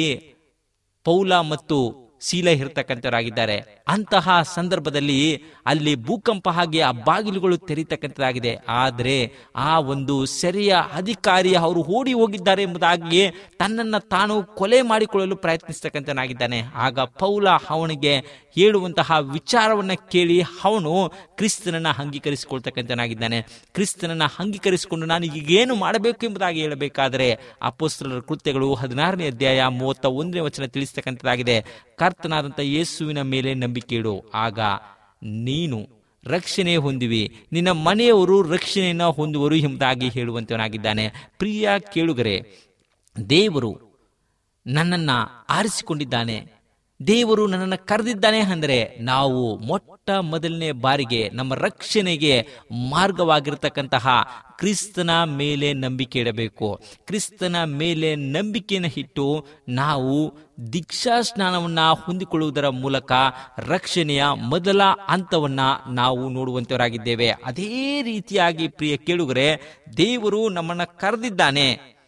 ಪೌಲ ಮತ್ತು ಶೀಲ ಇರ್ತಕ್ಕಂಥವರಾಗಿದ್ದಾರೆ ಅಂತಹ ಸಂದರ್ಭದಲ್ಲಿ ಅಲ್ಲಿ ಭೂಕಂಪ ಹಾಗೆ ಆ ಬಾಗಿಲುಗಳು ತೆರೀತಕ್ಕಂಥದ್ದಾಗಿದೆ ಆದರೆ ಆ ಒಂದು ಸೆರೆಯ ಅಧಿಕಾರಿ ಅವರು ಓಡಿ ಹೋಗಿದ್ದಾರೆ ಎಂಬುದಾಗಿ ತನ್ನನ್ನು ತಾನು ಕೊಲೆ ಮಾಡಿಕೊಳ್ಳಲು ಪ್ರಯತ್ನಿಸ್ತಕ್ಕಂಥನಾಗಿದ್ದಾನೆ ಆಗ ಪೌಲ ಅವನಿಗೆ ಹೇಳುವಂತಹ ವಿಚಾರವನ್ನ ಕೇಳಿ ಅವನು ಕ್ರಿಸ್ತನನ್ನ ಅಂಗೀಕರಿಸಿಕೊಳ್ತಕ್ಕಂಥನಾಗಿದ್ದಾನೆ ಕ್ರಿಸ್ತನನ್ನ ಅಂಗೀಕರಿಸಿಕೊಂಡು ನಾನು ಈಗ ಏನು ಮಾಡಬೇಕು ಎಂಬುದಾಗಿ ಹೇಳಬೇಕಾದರೆ ಅಪೋಸ್ತಲರ ಕೃತ್ಯಗಳು ಹದಿನಾರನೇ ಅಧ್ಯಾಯ ಮೂವತ್ತ ಒಂದನೇ ವಚನ ತಿಳಿಸ್ತಕ್ಕಂಥದ್ದಾಗಿದೆ ಕರ್ತನಾದಂಥ ಯೇಸುವಿನ ಮೇಲೆ ನಂಬಿಕೆ ಇಡು ಆಗ ನೀನು ರಕ್ಷಣೆ ಹೊಂದಿವಿ ನಿನ್ನ ಮನೆಯವರು ರಕ್ಷಣೆಯನ್ನು ಹೊಂದುವರು ಎಂಬುದಾಗಿ ಹೇಳುವಂತವನಾಗಿದ್ದಾನೆ ಪ್ರಿಯ ಕೇಳುಗರೆ ದೇವರು ನನ್ನನ್ನ ಆರಿಸಿಕೊಂಡಿದ್ದಾನೆ ದೇವರು ನನ್ನನ್ನು ಕರೆದಿದ್ದಾನೆ ಅಂದರೆ ನಾವು ಮೊಟ್ಟ ಮೊದಲನೇ ಬಾರಿಗೆ ನಮ್ಮ ರಕ್ಷಣೆಗೆ ಮಾರ್ಗವಾಗಿರತಕ್ಕಂತಹ ಕ್ರಿಸ್ತನ ಮೇಲೆ ನಂಬಿಕೆ ಇಡಬೇಕು ಕ್ರಿಸ್ತನ ಮೇಲೆ ನಂಬಿಕೆಯನ್ನು ಇಟ್ಟು ನಾವು ದೀಕ್ಷಾ ಸ್ನಾನವನ್ನ ಹೊಂದಿಕೊಳ್ಳುವುದರ ಮೂಲಕ ರಕ್ಷಣೆಯ ಮೊದಲ ಹಂತವನ್ನ ನಾವು ನೋಡುವಂತವರಾಗಿದ್ದೇವೆ ಅದೇ ರೀತಿಯಾಗಿ ಪ್ರಿಯ ಕೇಳುಗರೆ ದೇವರು ನಮ್ಮನ್ನ ಕರೆದಿದ್ದಾನೆ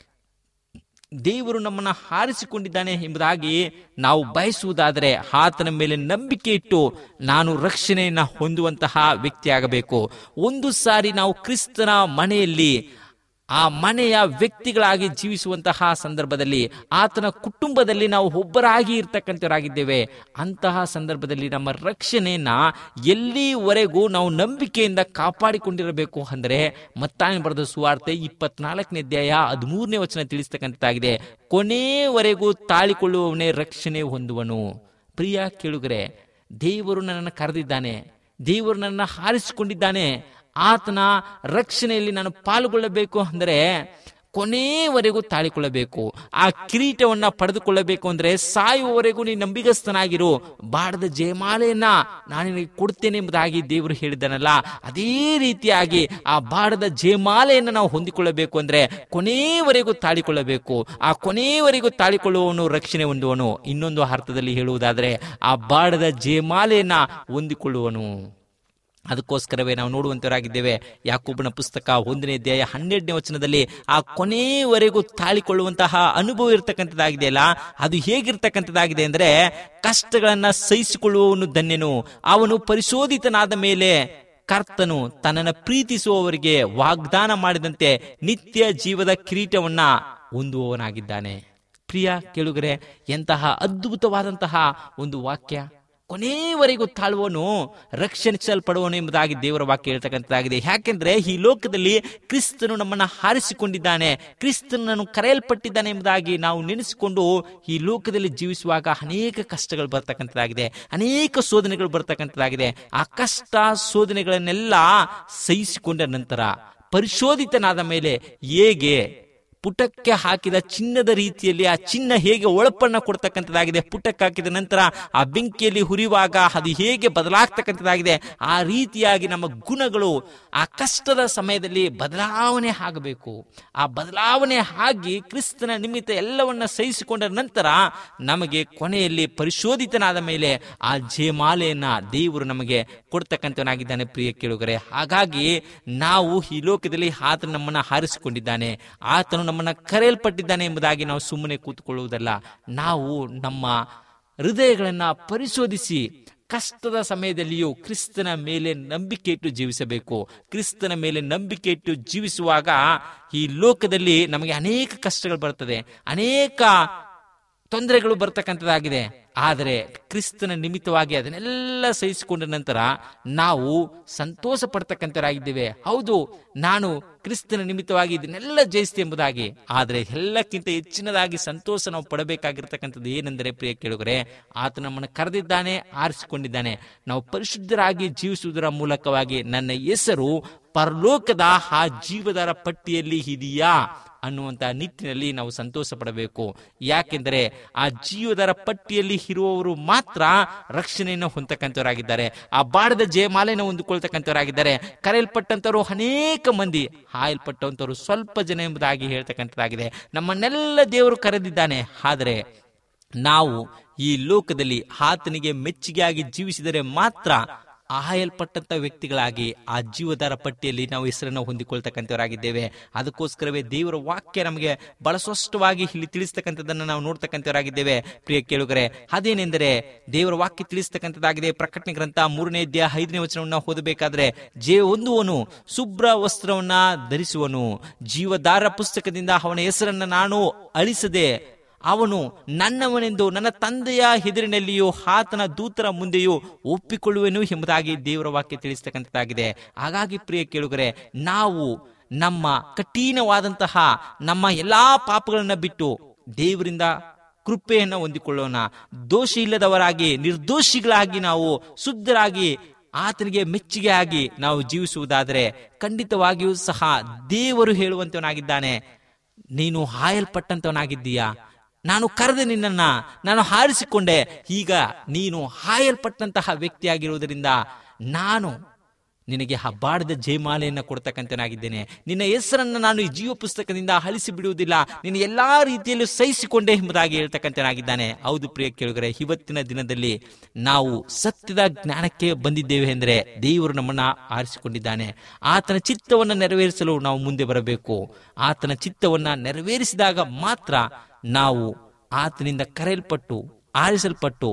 ದೇವರು ನಮ್ಮನ್ನ ಹಾರಿಸಿಕೊಂಡಿದ್ದಾನೆ ಎಂಬುದಾಗಿ ನಾವು ಬಯಸುವುದಾದರೆ ಆತನ ಮೇಲೆ ನಂಬಿಕೆ ಇಟ್ಟು ನಾನು ರಕ್ಷಣೆಯನ್ನ ಹೊಂದುವಂತಹ ವ್ಯಕ್ತಿಯಾಗಬೇಕು ಒಂದು ಸಾರಿ ನಾವು ಕ್ರಿಸ್ತನ ಮನೆಯಲ್ಲಿ ಆ ಮನೆಯ ವ್ಯಕ್ತಿಗಳಾಗಿ ಜೀವಿಸುವಂತಹ ಸಂದರ್ಭದಲ್ಲಿ ಆತನ ಕುಟುಂಬದಲ್ಲಿ ನಾವು ಒಬ್ಬರಾಗಿ ಇರ್ತಕ್ಕಂಥವರಾಗಿದ್ದೇವೆ ಅಂತಹ ಸಂದರ್ಭದಲ್ಲಿ ನಮ್ಮ ರಕ್ಷಣೆಯನ್ನ ಎಲ್ಲಿವರೆಗೂ ನಾವು ನಂಬಿಕೆಯಿಂದ ಕಾಪಾಡಿಕೊಂಡಿರಬೇಕು ಅಂದರೆ ಮತ್ತಾಯ ಬರೆದ ಸುವಾರ್ತೆ ಇಪ್ಪತ್ನಾಲ್ಕನೇ ಅಧ್ಯಾಯ ಹದಿಮೂರನೇ ವಚನ ತಿಳಿಸ್ತಕ್ಕಂಥದ್ದಾಗಿದೆ ಕೊನೆಯವರೆಗೂ ತಾಳಿಕೊಳ್ಳುವವನೇ ರಕ್ಷಣೆ ಹೊಂದುವನು ಪ್ರಿಯ ಕೇಳುಗರೆ ದೇವರು ನನ್ನನ್ನು ಕರೆದಿದ್ದಾನೆ ದೇವರು ನನ್ನನ್ನು ಹಾರಿಸಿಕೊಂಡಿದ್ದಾನೆ ಆತನ ರಕ್ಷಣೆಯಲ್ಲಿ ನಾನು ಪಾಲ್ಗೊಳ್ಳಬೇಕು ಅಂದರೆ ಕೊನೆಯವರೆಗೂ ತಾಳಿಕೊಳ್ಳಬೇಕು ಆ ಕಿರೀಟವನ್ನ ಪಡೆದುಕೊಳ್ಳಬೇಕು ಅಂದ್ರೆ ಸಾಯುವವರೆಗೂ ನೀನು ನಂಬಿಗಸ್ತನಾಗಿರು ಬಾಡದ ಜಯಮಾಲೆಯನ್ನ ನಾನು ನಿನಗೆ ಕೊಡ್ತೇನೆ ಎಂಬುದಾಗಿ ದೇವರು ಹೇಳಿದ್ದಾನಲ್ಲ ಅದೇ ರೀತಿಯಾಗಿ ಆ ಬಾಡದ ಜಯಮಾಲೆಯನ್ನು ನಾವು ಹೊಂದಿಕೊಳ್ಳಬೇಕು ಅಂದ್ರೆ ಕೊನೆಯವರೆಗೂ ತಾಳಿಕೊಳ್ಳಬೇಕು ಆ ಕೊನೆಯವರೆಗೂ ತಾಳಿಕೊಳ್ಳುವವನು ರಕ್ಷಣೆ ಹೊಂದುವನು ಇನ್ನೊಂದು ಅರ್ಥದಲ್ಲಿ ಹೇಳುವುದಾದ್ರೆ ಆ ಬಾಡದ ಜಯಮಾಲೆಯನ್ನ ಹೊಂದಿಕೊಳ್ಳುವನು ಅದಕ್ಕೋಸ್ಕರವೇ ನಾವು ನೋಡುವಂತವರಾಗಿದ್ದೇವೆ ಯಾಕೂಬನ ಪುಸ್ತಕ ಒಂದನೇ ಅಧ್ಯಾಯ ಹನ್ನೆರಡನೇ ವಚನದಲ್ಲಿ ಆ ಕೊನೆಯವರೆಗೂ ತಾಳಿಕೊಳ್ಳುವಂತಹ ಅನುಭವ ಇರತಕ್ಕಂಥದ್ದಾಗಿದೆಯಲ್ಲ ಅದು ಹೇಗಿರ್ತಕ್ಕಂಥದ್ದಾಗಿದೆ ಅಂದ್ರೆ ಕಷ್ಟಗಳನ್ನ ಸಹಿಸಿಕೊಳ್ಳುವವನು ಧನ್ಯನು ಅವನು ಪರಿಶೋಧಿತನಾದ ಮೇಲೆ ಕರ್ತನು ತನ್ನನ್ನು ಪ್ರೀತಿಸುವವರಿಗೆ ವಾಗ್ದಾನ ಮಾಡಿದಂತೆ ನಿತ್ಯ ಜೀವದ ಕಿರೀಟವನ್ನ ಹೊಂದುವವನಾಗಿದ್ದಾನೆ ಪ್ರಿಯ ಕೇಳುಗರೆ ಎಂತಹ ಅದ್ಭುತವಾದಂತಹ ಒಂದು ವಾಕ್ಯ ಕೊನೆಯವರೆಗೂ ತಾಳುವನು ರಕ್ಷಿಸಲ್ಪಡುವನು ಎಂಬುದಾಗಿ ದೇವರ ವಾಕ್ಯ ಹೇಳ್ತಕ್ಕಂಥದ್ದಾಗಿದೆ ಯಾಕೆಂದ್ರೆ ಈ ಲೋಕದಲ್ಲಿ ಕ್ರಿಸ್ತನು ನಮ್ಮನ್ನ ಹಾರಿಸಿಕೊಂಡಿದ್ದಾನೆ ಕ್ರಿಸ್ತನನ್ನು ಕರೆಯಲ್ಪಟ್ಟಿದ್ದಾನೆ ಎಂಬುದಾಗಿ ನಾವು ನೆನೆಸಿಕೊಂಡು ಈ ಲೋಕದಲ್ಲಿ ಜೀವಿಸುವಾಗ ಅನೇಕ ಕಷ್ಟಗಳು ಬರ್ತಕ್ಕಂಥದ್ದಾಗಿದೆ ಅನೇಕ ಶೋಧನೆಗಳು ಬರ್ತಕ್ಕಂಥದ್ದಾಗಿದೆ ಆ ಕಷ್ಟ ಶೋಧನೆಗಳನ್ನೆಲ್ಲ ಸಹಿಸಿಕೊಂಡ ನಂತರ ಪರಿಶೋಧಿತನಾದ ಮೇಲೆ ಹೇಗೆ ಪುಟಕ್ಕೆ ಹಾಕಿದ ಚಿನ್ನದ ರೀತಿಯಲ್ಲಿ ಆ ಚಿನ್ನ ಹೇಗೆ ಒಳಪನ್ನ ಕೊಡ್ತಕ್ಕಂಥದ್ದಾಗಿದೆ ಪುಟಕ್ಕೆ ಹಾಕಿದ ನಂತರ ಆ ಬೆಂಕಿಯಲ್ಲಿ ಹುರಿಯುವಾಗ ಅದು ಹೇಗೆ ಬದಲಾಗ್ತಕ್ಕಂಥದ್ದಾಗಿದೆ ಆ ರೀತಿಯಾಗಿ ನಮ್ಮ ಗುಣಗಳು ಆ ಕಷ್ಟದ ಸಮಯದಲ್ಲಿ ಬದಲಾವಣೆ ಆಗಬೇಕು ಆ ಬದಲಾವಣೆ ಆಗಿ ಕ್ರಿಸ್ತನ ನಿಮಿತ್ತ ಎಲ್ಲವನ್ನ ಸಹಿಸಿಕೊಂಡ ನಂತರ ನಮಗೆ ಕೊನೆಯಲ್ಲಿ ಪರಿಶೋಧಿತನಾದ ಮೇಲೆ ಆ ಜಯಮಾಲೆಯನ್ನ ದೇವರು ನಮಗೆ ಕೊಡ್ತಕ್ಕಂಥವನಾಗಿದ್ದಾನೆ ಪ್ರಿಯ ಕೇಳುಗರೆ ಹಾಗಾಗಿ ನಾವು ಈ ಲೋಕದಲ್ಲಿ ಆತನು ನಮ್ಮನ್ನ ಹಾರಿಸಿಕೊಂಡಿದ್ದಾನೆ ಆತನು ನಮ್ಮನ್ನ ಕರೆಯಲ್ಪಟ್ಟಿದ್ದಾನೆ ಎಂಬುದಾಗಿ ನಾವು ಸುಮ್ಮನೆ ಕೂತ್ಕೊಳ್ಳುವುದಲ್ಲ ನಾವು ನಮ್ಮ ಹೃದಯಗಳನ್ನ ಪರಿಶೋಧಿಸಿ ಕಷ್ಟದ ಸಮಯದಲ್ಲಿಯೂ ಕ್ರಿಸ್ತನ ಮೇಲೆ ನಂಬಿಕೆ ಇಟ್ಟು ಜೀವಿಸಬೇಕು ಕ್ರಿಸ್ತನ ಮೇಲೆ ನಂಬಿಕೆ ಇಟ್ಟು ಜೀವಿಸುವಾಗ ಈ ಲೋಕದಲ್ಲಿ ನಮಗೆ ಅನೇಕ ಕಷ್ಟಗಳು ಬರ್ತದೆ ಅನೇಕ ತೊಂದರೆಗಳು ಬರ್ತಕ್ಕಂಥದ್ದಾಗಿದೆ ಆದರೆ ಕ್ರಿಸ್ತನ ನಿಮಿತ್ತವಾಗಿ ಅದನ್ನೆಲ್ಲ ಸಹಿಸಿಕೊಂಡ ನಂತರ ನಾವು ಸಂತೋಷ ಪಡ್ತಕ್ಕಂಥವರಾಗಿದ್ದೇವೆ ಹೌದು ನಾನು ಕ್ರಿಸ್ತನ ನಿಮಿತ್ತವಾಗಿ ಇದನ್ನೆಲ್ಲ ಜಯಿಸ್ತೆ ಎಂಬುದಾಗಿ ಆದರೆ ಎಲ್ಲಕ್ಕಿಂತ ಹೆಚ್ಚಿನದಾಗಿ ಸಂತೋಷ ನಾವು ಪಡಬೇಕಾಗಿರ್ತಕ್ಕಂಥದ್ದು ಏನೆಂದರೆ ಪ್ರಿಯ ಕೇಳುಗರೆ ಆತ ನಮ್ಮನ್ನು ಕರೆದಿದ್ದಾನೆ ಆರಿಸಿಕೊಂಡಿದ್ದಾನೆ ನಾವು ಪರಿಶುದ್ಧರಾಗಿ ಜೀವಿಸುವುದರ ಮೂಲಕವಾಗಿ ನನ್ನ ಹೆಸರು ಪರಲೋಕದ ಆ ಜೀವದರ ಪಟ್ಟಿಯಲ್ಲಿ ಇದೆಯಾ ಅನ್ನುವಂತ ನಿಟ್ಟಿನಲ್ಲಿ ನಾವು ಸಂತೋಷ ಪಡಬೇಕು ಯಾಕೆಂದರೆ ಆ ಜೀವದರ ಪಟ್ಟಿಯಲ್ಲಿ ಇರುವವರು ಮಾತ್ರ ರಕ್ಷಣೆಯನ್ನು ಹೊಂದತಕ್ಕಂಥವರಾಗಿದ್ದಾರೆ ಆ ಬಾಡದ ಜಯಮಾಲೆಯನ್ನು ಹೊಂದಿಕೊಳ್ತಕ್ಕಂಥವರಾಗಿದ್ದಾರೆ ಕರೆಯಲ್ಪಟ್ಟಂತವರು ಅನೇಕ ಮಂದಿ ಹಾಯಲ್ಪಟ್ಟಂತವರು ಸ್ವಲ್ಪ ಜನ ಎಂಬುದಾಗಿ ಹೇಳ್ತಕ್ಕಂಥದ್ದಾಗಿದೆ ನಮ್ಮನ್ನೆಲ್ಲ ದೇವರು ಕರೆದಿದ್ದಾನೆ ಆದರೆ ನಾವು ಈ ಲೋಕದಲ್ಲಿ ಆತನಿಗೆ ಮೆಚ್ಚುಗೆಯಾಗಿ ಜೀವಿಸಿದರೆ ಮಾತ್ರ ಆಯಲ್ಪಟ್ಟಂತ ವ್ಯಕ್ತಿಗಳಾಗಿ ಆ ಜೀವದಾರ ಪಟ್ಟಿಯಲ್ಲಿ ನಾವು ಹೆಸರನ್ನು ಹೊಂದಿಕೊಳ್ತಕ್ಕಂಥವರಾಗಿದ್ದೇವೆ ಅದಕ್ಕೋಸ್ಕರವೇ ದೇವರ ವಾಕ್ಯ ನಮಗೆ ಬಹಳ ಸ್ಪಷ್ಟವಾಗಿ ಇಲ್ಲಿ ತಿಳಿಸ್ತಕ್ಕಂಥದ್ದನ್ನು ನಾವು ನೋಡ್ತಕ್ಕಂಥವರಾಗಿದ್ದೇವೆ ಪ್ರಿಯ ಕೇಳುಗರೆ ಅದೇನೆಂದರೆ ದೇವರ ವಾಕ್ಯ ತಿಳಿಸ್ತಕ್ಕಂಥದ್ದಾಗಿದೆ ಪ್ರಕಟಣೆ ಗ್ರಂಥ ಮೂರನೇ ಅಧ್ಯಾಯ ಐದನೇ ವಚನವನ್ನ ಓದಬೇಕಾದ್ರೆ ಜೇ ಹೊಂದುವನು ಶುಭ್ರ ವಸ್ತ್ರವನ್ನ ಧರಿಸುವನು ಜೀವದಾರ ಪುಸ್ತಕದಿಂದ ಅವನ ಹೆಸರನ್ನ ನಾನು ಅಳಿಸದೆ ಅವನು ನನ್ನವನೆಂದು ನನ್ನ ತಂದೆಯ ಹೆದರಿನಲ್ಲಿಯೂ ಆತನ ದೂತರ ಮುಂದೆಯೂ ಒಪ್ಪಿಕೊಳ್ಳುವೆನು ಎಂಬುದಾಗಿ ದೇವರ ವಾಕ್ಯ ತಿಳಿಸ್ತಕ್ಕಂಥದ್ದಾಗಿದೆ ಹಾಗಾಗಿ ಪ್ರಿಯ ಕೇಳುಗರೆ ನಾವು ನಮ್ಮ ಕಠಿಣವಾದಂತಹ ನಮ್ಮ ಎಲ್ಲಾ ಪಾಪಗಳನ್ನ ಬಿಟ್ಟು ದೇವರಿಂದ ಕೃಪೆಯನ್ನು ಹೊಂದಿಕೊಳ್ಳೋಣ ದೋಷಿ ಇಲ್ಲದವರಾಗಿ ನಿರ್ದೋಷಿಗಳಾಗಿ ನಾವು ಶುದ್ಧರಾಗಿ ಆತನಿಗೆ ಮೆಚ್ಚುಗೆ ಆಗಿ ನಾವು ಜೀವಿಸುವುದಾದರೆ ಖಂಡಿತವಾಗಿಯೂ ಸಹ ದೇವರು ಹೇಳುವಂತವನಾಗಿದ್ದಾನೆ ನೀನು ಹಾಯಲ್ಪಟ್ಟಂತವನಾಗಿದ್ದೀಯಾ ನಾನು ಕರೆದೆ ನಿನ್ನನ್ನ ನಾನು ಹಾರಿಸಿಕೊಂಡೆ ಈಗ ನೀನು ಹಾಯಲ್ಪಟ್ಟಂತಹ ವ್ಯಕ್ತಿಯಾಗಿರುವುದರಿಂದ ನಾನು ನಿನಗೆ ಹಬ್ಬಾಡದ ಜಯಮಾಲೆಯನ್ನು ಕೊಡ್ತಕ್ಕಂಥನಾಗಿದ್ದೇನೆ ನಿನ್ನ ಹೆಸರನ್ನು ನಾನು ಈ ಜೀವ ಪುಸ್ತಕದಿಂದ ಅಳಿಸಿ ಬಿಡುವುದಿಲ್ಲ ನಿನ್ನ ಎಲ್ಲಾ ರೀತಿಯಲ್ಲೂ ಸಹಿಸಿಕೊಂಡೆ ಎಂಬುದಾಗಿ ಹೇಳ್ತಕ್ಕಂಥನಾಗಿದ್ದಾನೆ ಹೌದು ಪ್ರಿಯ ಕೇಳುಗರೆ ಇವತ್ತಿನ ದಿನದಲ್ಲಿ ನಾವು ಸತ್ಯದ ಜ್ಞಾನಕ್ಕೆ ಬಂದಿದ್ದೇವೆ ಎಂದರೆ ದೇವರು ನಮ್ಮನ್ನ ಆರಿಸಿಕೊಂಡಿದ್ದಾನೆ ಆತನ ಚಿತ್ತವನ್ನು ನೆರವೇರಿಸಲು ನಾವು ಮುಂದೆ ಬರಬೇಕು ಆತನ ಚಿತ್ತವನ್ನ ನೆರವೇರಿಸಿದಾಗ ಮಾತ್ರ ನಾವು ಆತನಿಂದ ಕರೆಯಲ್ಪಟ್ಟು ಆರಿಸಲ್ಪಟ್ಟು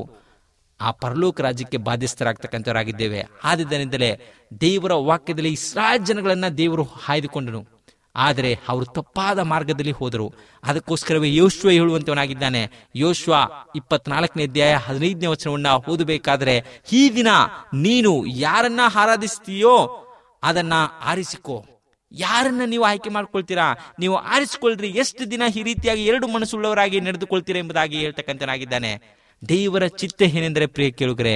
ಆ ಪರಲೋಕ ರಾಜ್ಯಕ್ಕೆ ಬಾಧ್ಯಸ್ಥರಾಗ್ತಕ್ಕಂಥವರಾಗಿದ್ದೇವೆ ಆದ್ದರಿಂದಲೇ ದೇವರ ವಾಕ್ಯದಲ್ಲಿ ಇಸ್ರಾಯೇಲ್ ಜನಗಳನ್ನ ದೇವರು ಆಯ್ದುಕೊಂಡನು ಆದರೆ ಅವರು ತಪ್ಪಾದ ಮಾರ್ಗದಲ್ಲಿ ಹೋದರು ಅದಕ್ಕೋಸ್ಕರವೇ ಯೋಶ್ವ ಹೇಳುವಂತವನಾಗಿದ್ದಾನೆ ಯೋಶ್ವ ಇಪ್ಪತ್ನಾಲ್ಕನೇ ಅಧ್ಯಾಯ ಹದಿನೈದನೇ ವಚನವನ್ನ ಓದಬೇಕಾದ್ರೆ ಈ ದಿನ ನೀನು ಯಾರನ್ನ ಆರಾಧಿಸ್ತೀಯೋ ಅದನ್ನ ಆರಿಸಿಕೋ ಯಾರನ್ನ ನೀವು ಆಯ್ಕೆ ಮಾಡ್ಕೊಳ್ತೀರಾ ನೀವು ಆರಿಸಿಕೊಳ್ಳ್ರಿ ಎಷ್ಟು ದಿನ ಈ ರೀತಿಯಾಗಿ ಎರಡು ಮನಸ್ಸುಳ್ಳವರಾಗಿ ನಡೆದುಕೊಳ್ತೀರಾ ಎಂಬುದಾಗಿ ಹೇಳ್ತಕ್ಕಂಥನಾಗಿದ್ದಾನೆ ದೇವರ ಚಿತ್ತ ಏನೆಂದರೆ ಪ್ರಿಯ ಕೇಳುಗರೆ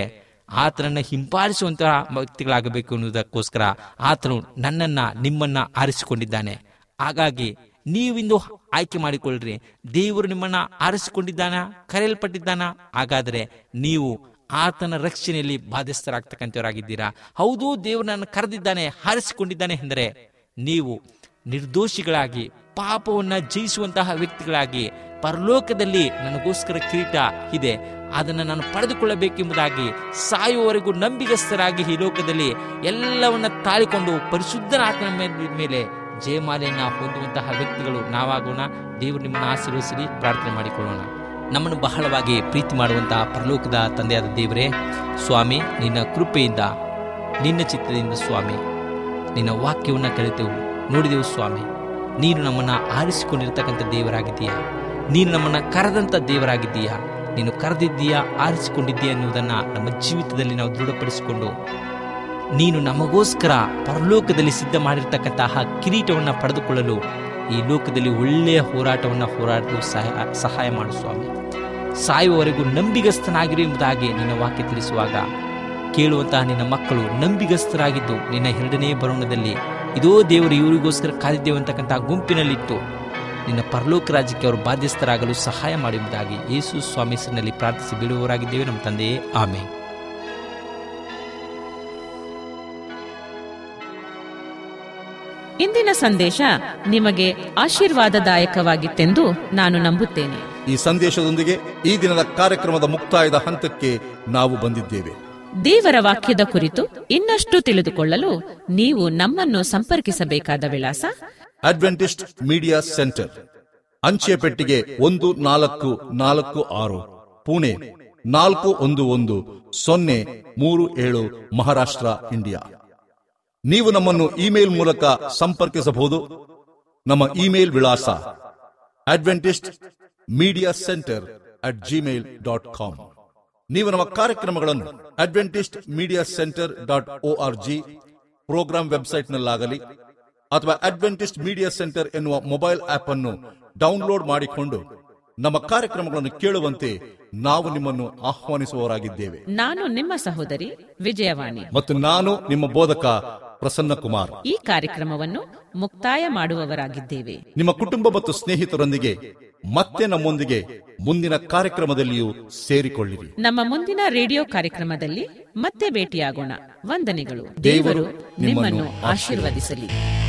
ಆತನನ್ನ ಹಿಂಪಾಲಿಸುವಂತಹ ವ್ಯಕ್ತಿಗಳಾಗಬೇಕು ಅನ್ನುವುದಕ್ಕೋಸ್ಕರ ಆತನು ನನ್ನನ್ನ ನಿಮ್ಮನ್ನ ಆರಿಸಿಕೊಂಡಿದ್ದಾನೆ ಹಾಗಾಗಿ ನೀವಿಂದು ಆಯ್ಕೆ ಮಾಡಿಕೊಳ್ಳ್ರಿ ದೇವರು ನಿಮ್ಮನ್ನ ಆರಿಸಿಕೊಂಡಿದ್ದಾನ ಕರೆಯಲ್ಪಟ್ಟಿದ್ದಾನ ಹಾಗಾದರೆ ನೀವು ಆತನ ರಕ್ಷಣೆಯಲ್ಲಿ ಬಾಧ್ಯಸ್ಥರಾಗ್ತಕ್ಕಂಥವರಾಗಿದ್ದೀರಾ ಹೌದು ದೇವರು ನನ್ನ ಕರೆದಿದ್ದಾನೆ ಹಾರಿಸಿಕೊಂಡಿದ್ದಾನೆ ಎಂದರೆ ನೀವು ನಿರ್ದೋಷಿಗಳಾಗಿ ಪಾಪವನ್ನ ಜಯಿಸುವಂತಹ ವ್ಯಕ್ತಿಗಳಾಗಿ ಪರಲೋಕದಲ್ಲಿ ನನಗೋಸ್ಕರ ಕಿರೀಟ ಇದೆ ಅದನ್ನು ನಾನು ಪಡೆದುಕೊಳ್ಳಬೇಕೆಂಬುದಾಗಿ ಸಾಯುವವರೆಗೂ ನಂಬಿಗಸ್ತರಾಗಿ ಈ ಲೋಕದಲ್ಲಿ ಎಲ್ಲವನ್ನ ತಾಳಿಕೊಂಡು ಪರಿಶುದ್ಧನ ಆತನ ಮೇ- ಮೇಲೆ ಜಯಮಾಲೆಯನ್ನ ಹೊಂದುವಂತಹ ವ್ಯಕ್ತಿಗಳು ನಾವಾಗೋಣ ದೇವರು ನಿಮ್ಮನ್ನು ಆಶೀರ್ವದಿಸಲಿ ಪ್ರಾರ್ಥನೆ ಮಾಡಿಕೊಳ್ಳೋಣ ನಮ್ಮನ್ನು ಬಹಳವಾಗಿ ಪ್ರೀತಿ ಮಾಡುವಂತಹ ಪರಲೋಕದ ತಂದೆಯಾದ ದೇವರೇ ಸ್ವಾಮಿ ನಿನ್ನ ಕೃಪೆಯಿಂದ ನಿನ್ನ ಚಿತ್ತದಿಂದ ಸ್ವಾಮಿ ನಿನ್ನ ವಾಕ್ಯವನ್ನು ಕಲಿತೆವು ನೋಡಿದೆವು ಸ್ವಾಮಿ ನೀನು ನಮ್ಮನ್ನ ಆರಿಸಿಕೊಂಡಿರ್ತಕ್ಕಂಥ ದೇವರಾಗಿದ್ದೀಯಾ ನೀನು ನಮ್ಮನ್ನ ಕರೆದಂಥ ದೇವರಾಗಿದ್ದೀಯಾ ನೀನು ಕರೆದಿದ್ದೀಯಾ ಆರಿಸಿಕೊಂಡಿದ್ದೀಯಾ ಎನ್ನುವುದನ್ನ ನಮ್ಮ ಜೀವಿತದಲ್ಲಿ ನಾವು ದೃಢಪಡಿಸಿಕೊಂಡು ನೀನು ನಮಗೋಸ್ಕರ ಪರಲೋಕದಲ್ಲಿ ಸಿದ್ಧ ಮಾಡಿರ್ತಕ್ಕಂತಹ ಕಿರೀಟವನ್ನು ಪಡೆದುಕೊಳ್ಳಲು ಈ ಲೋಕದಲ್ಲಿ ಒಳ್ಳೆಯ ಹೋರಾಟವನ್ನು ಹೋರಾಡಲು ಸಹಾಯ ಸಹಾಯ ಮಾಡು ಸ್ವಾಮಿ ಸಾಯುವವರೆಗೂ ನಂಬಿಗಸ್ತನಾಗಿರು ಎಂಬುದಾಗಿ ನಿನ್ನ ವಾಕ್ಯ ತಿಳಿಸುವಾಗ ಕೇಳುವಂತಹ ನಿನ್ನ ಮಕ್ಕಳು ನಂಬಿಗಸ್ತರಾಗಿದ್ದು ನಿನ್ನ ಎರಡನೇ ಬರೋಣದಲ್ಲಿ ಇದೋ ದೇವರು ಇವರಿಗೋಸ್ಕರ ಕಾದಿದ್ದೇವೆ ಅಂತಕ್ಕಂತಹ ಗುಂಪಿನಲ್ಲಿಟ್ಟು ನಿನ್ನ ಪರಲೋಕ ರಾಜ್ಯಕ್ಕೆ ಅವರು ಬಾಧ್ಯಸ್ಥರಾಗಲು ಸಹಾಯ ಮಾಡುವುದಾಗಿ ಯೇಸು ಸ್ವಾಮಿ ಹೆಸರಿನಲ್ಲಿ ಪ್ರಾರ್ಥಿಸಿ ಬೀಳುವವರಾಗಿದ್ದೇವೆ ನಮ್ಮ ತಂದೆಯೇ ಆಮೆ ಇಂದಿನ ಸಂದೇಶ ನಿಮಗೆ ಆಶೀರ್ವಾದದಾಯಕವಾಗಿತ್ತೆಂದು ನಾನು ನಂಬುತ್ತೇನೆ ಈ ಸಂದೇಶದೊಂದಿಗೆ ಈ ದಿನದ ಕಾರ್ಯಕ್ರಮದ ಮುಕ್ತಾಯದ ಹಂತಕ್ಕೆ ನಾವು ಬಂದಿದ್ದೇವೆ ದೇವರ ವಾಕ್ಯದ ಕುರಿತು ಇನ್ನಷ್ಟು ತಿಳಿದುಕೊಳ್ಳಲು ನೀವು ನಮ್ಮನ್ನು ಸಂಪರ್ಕಿಸಬೇಕಾದ ವಿಳಾಸ ಅಡ್ವೆಂಟಿಸ್ಟ್ ಮೀಡಿಯಾ ಸೆಂಟರ್ ಅಂಚೆ ಪೆಟ್ಟಿಗೆ ಒಂದು ನಾಲ್ಕು ನಾಲ್ಕು ಆರು ಪುಣೆ ನಾಲ್ಕು ಒಂದು ಒಂದು ಸೊನ್ನೆ ಮೂರು ಏಳು ಮಹಾರಾಷ್ಟ್ರ ಇಂಡಿಯಾ ನೀವು ನಮ್ಮನ್ನು ಇಮೇಲ್ ಮೂಲಕ ಸಂಪರ್ಕಿಸಬಹುದು ನಮ್ಮ ಇಮೇಲ್ ವಿಳಾಸ Adventist media centre at Gmail dot com ನೀವು ನಮ್ಮ ಕಾರ್ಯಕ್ರಮಗಳನ್ನು Adventist media centre dot O R G programme ವೆಬ್ಸೈಟ್ನಲ್ಲಾಗಲಿ ಅಥವಾ ಅಡ್ವೆಂಟಿಸ್ಟ್ ಮೀಡಿಯಾ ಸೆಂಟರ್ ಎನ್ನುವ ಮೊಬೈಲ್ ಆಪ್ ಅನ್ನು ಡೌನ್ಲೋಡ್ ಮಾಡಿಕೊಂಡು ನಮ್ಮ ಕಾರ್ಯಕ್ರಮಗಳನ್ನು ಕೇಳುವಂತೆ ನಾವು ನಿಮ್ಮನ್ನು ಆಹ್ವಾನಿಸುವವರಾಗಿದ್ದೇವೆ ನಾನು ನಿಮ್ಮ ಸಹೋದರಿ ವಿಜಯವಾಣಿ ಮತ್ತು ನಾನು ನಿಮ್ಮ ಬೋಧಕ ಪ್ರಸನ್ನ ಕುಮಾರ್ ಈ ಕಾರ್ಯಕ್ರಮವನ್ನು ಮುಕ್ತಾಯ ಮಾಡುವವರಾಗಿದ್ದೇವೆ ನಿಮ್ಮ ಕುಟುಂಬ ಮತ್ತು ಸ್ನೇಹಿತರೊಂದಿಗೆ ಮತ್ತೆ ನಮ್ಮೊಂದಿಗೆ ಮುಂದಿನ ಕಾರ್ಯಕ್ರಮದಲ್ಲಿಯೂ ಸೇರಿಕೊಳ್ಳಿರಿ ನಮ್ಮ ಮುಂದಿನ ರೇಡಿಯೋ ಕಾರ್ಯಕ್ರಮದಲ್ಲಿ ಮತ್ತೆ ಭೇಟಿಯಾಗೋಣ ವಂದನೆಗಳು ದೇವರು ದೇವರು ನಿಮ್ಮನ್ನು ಆಶೀರ್ವದಿಸಲಿ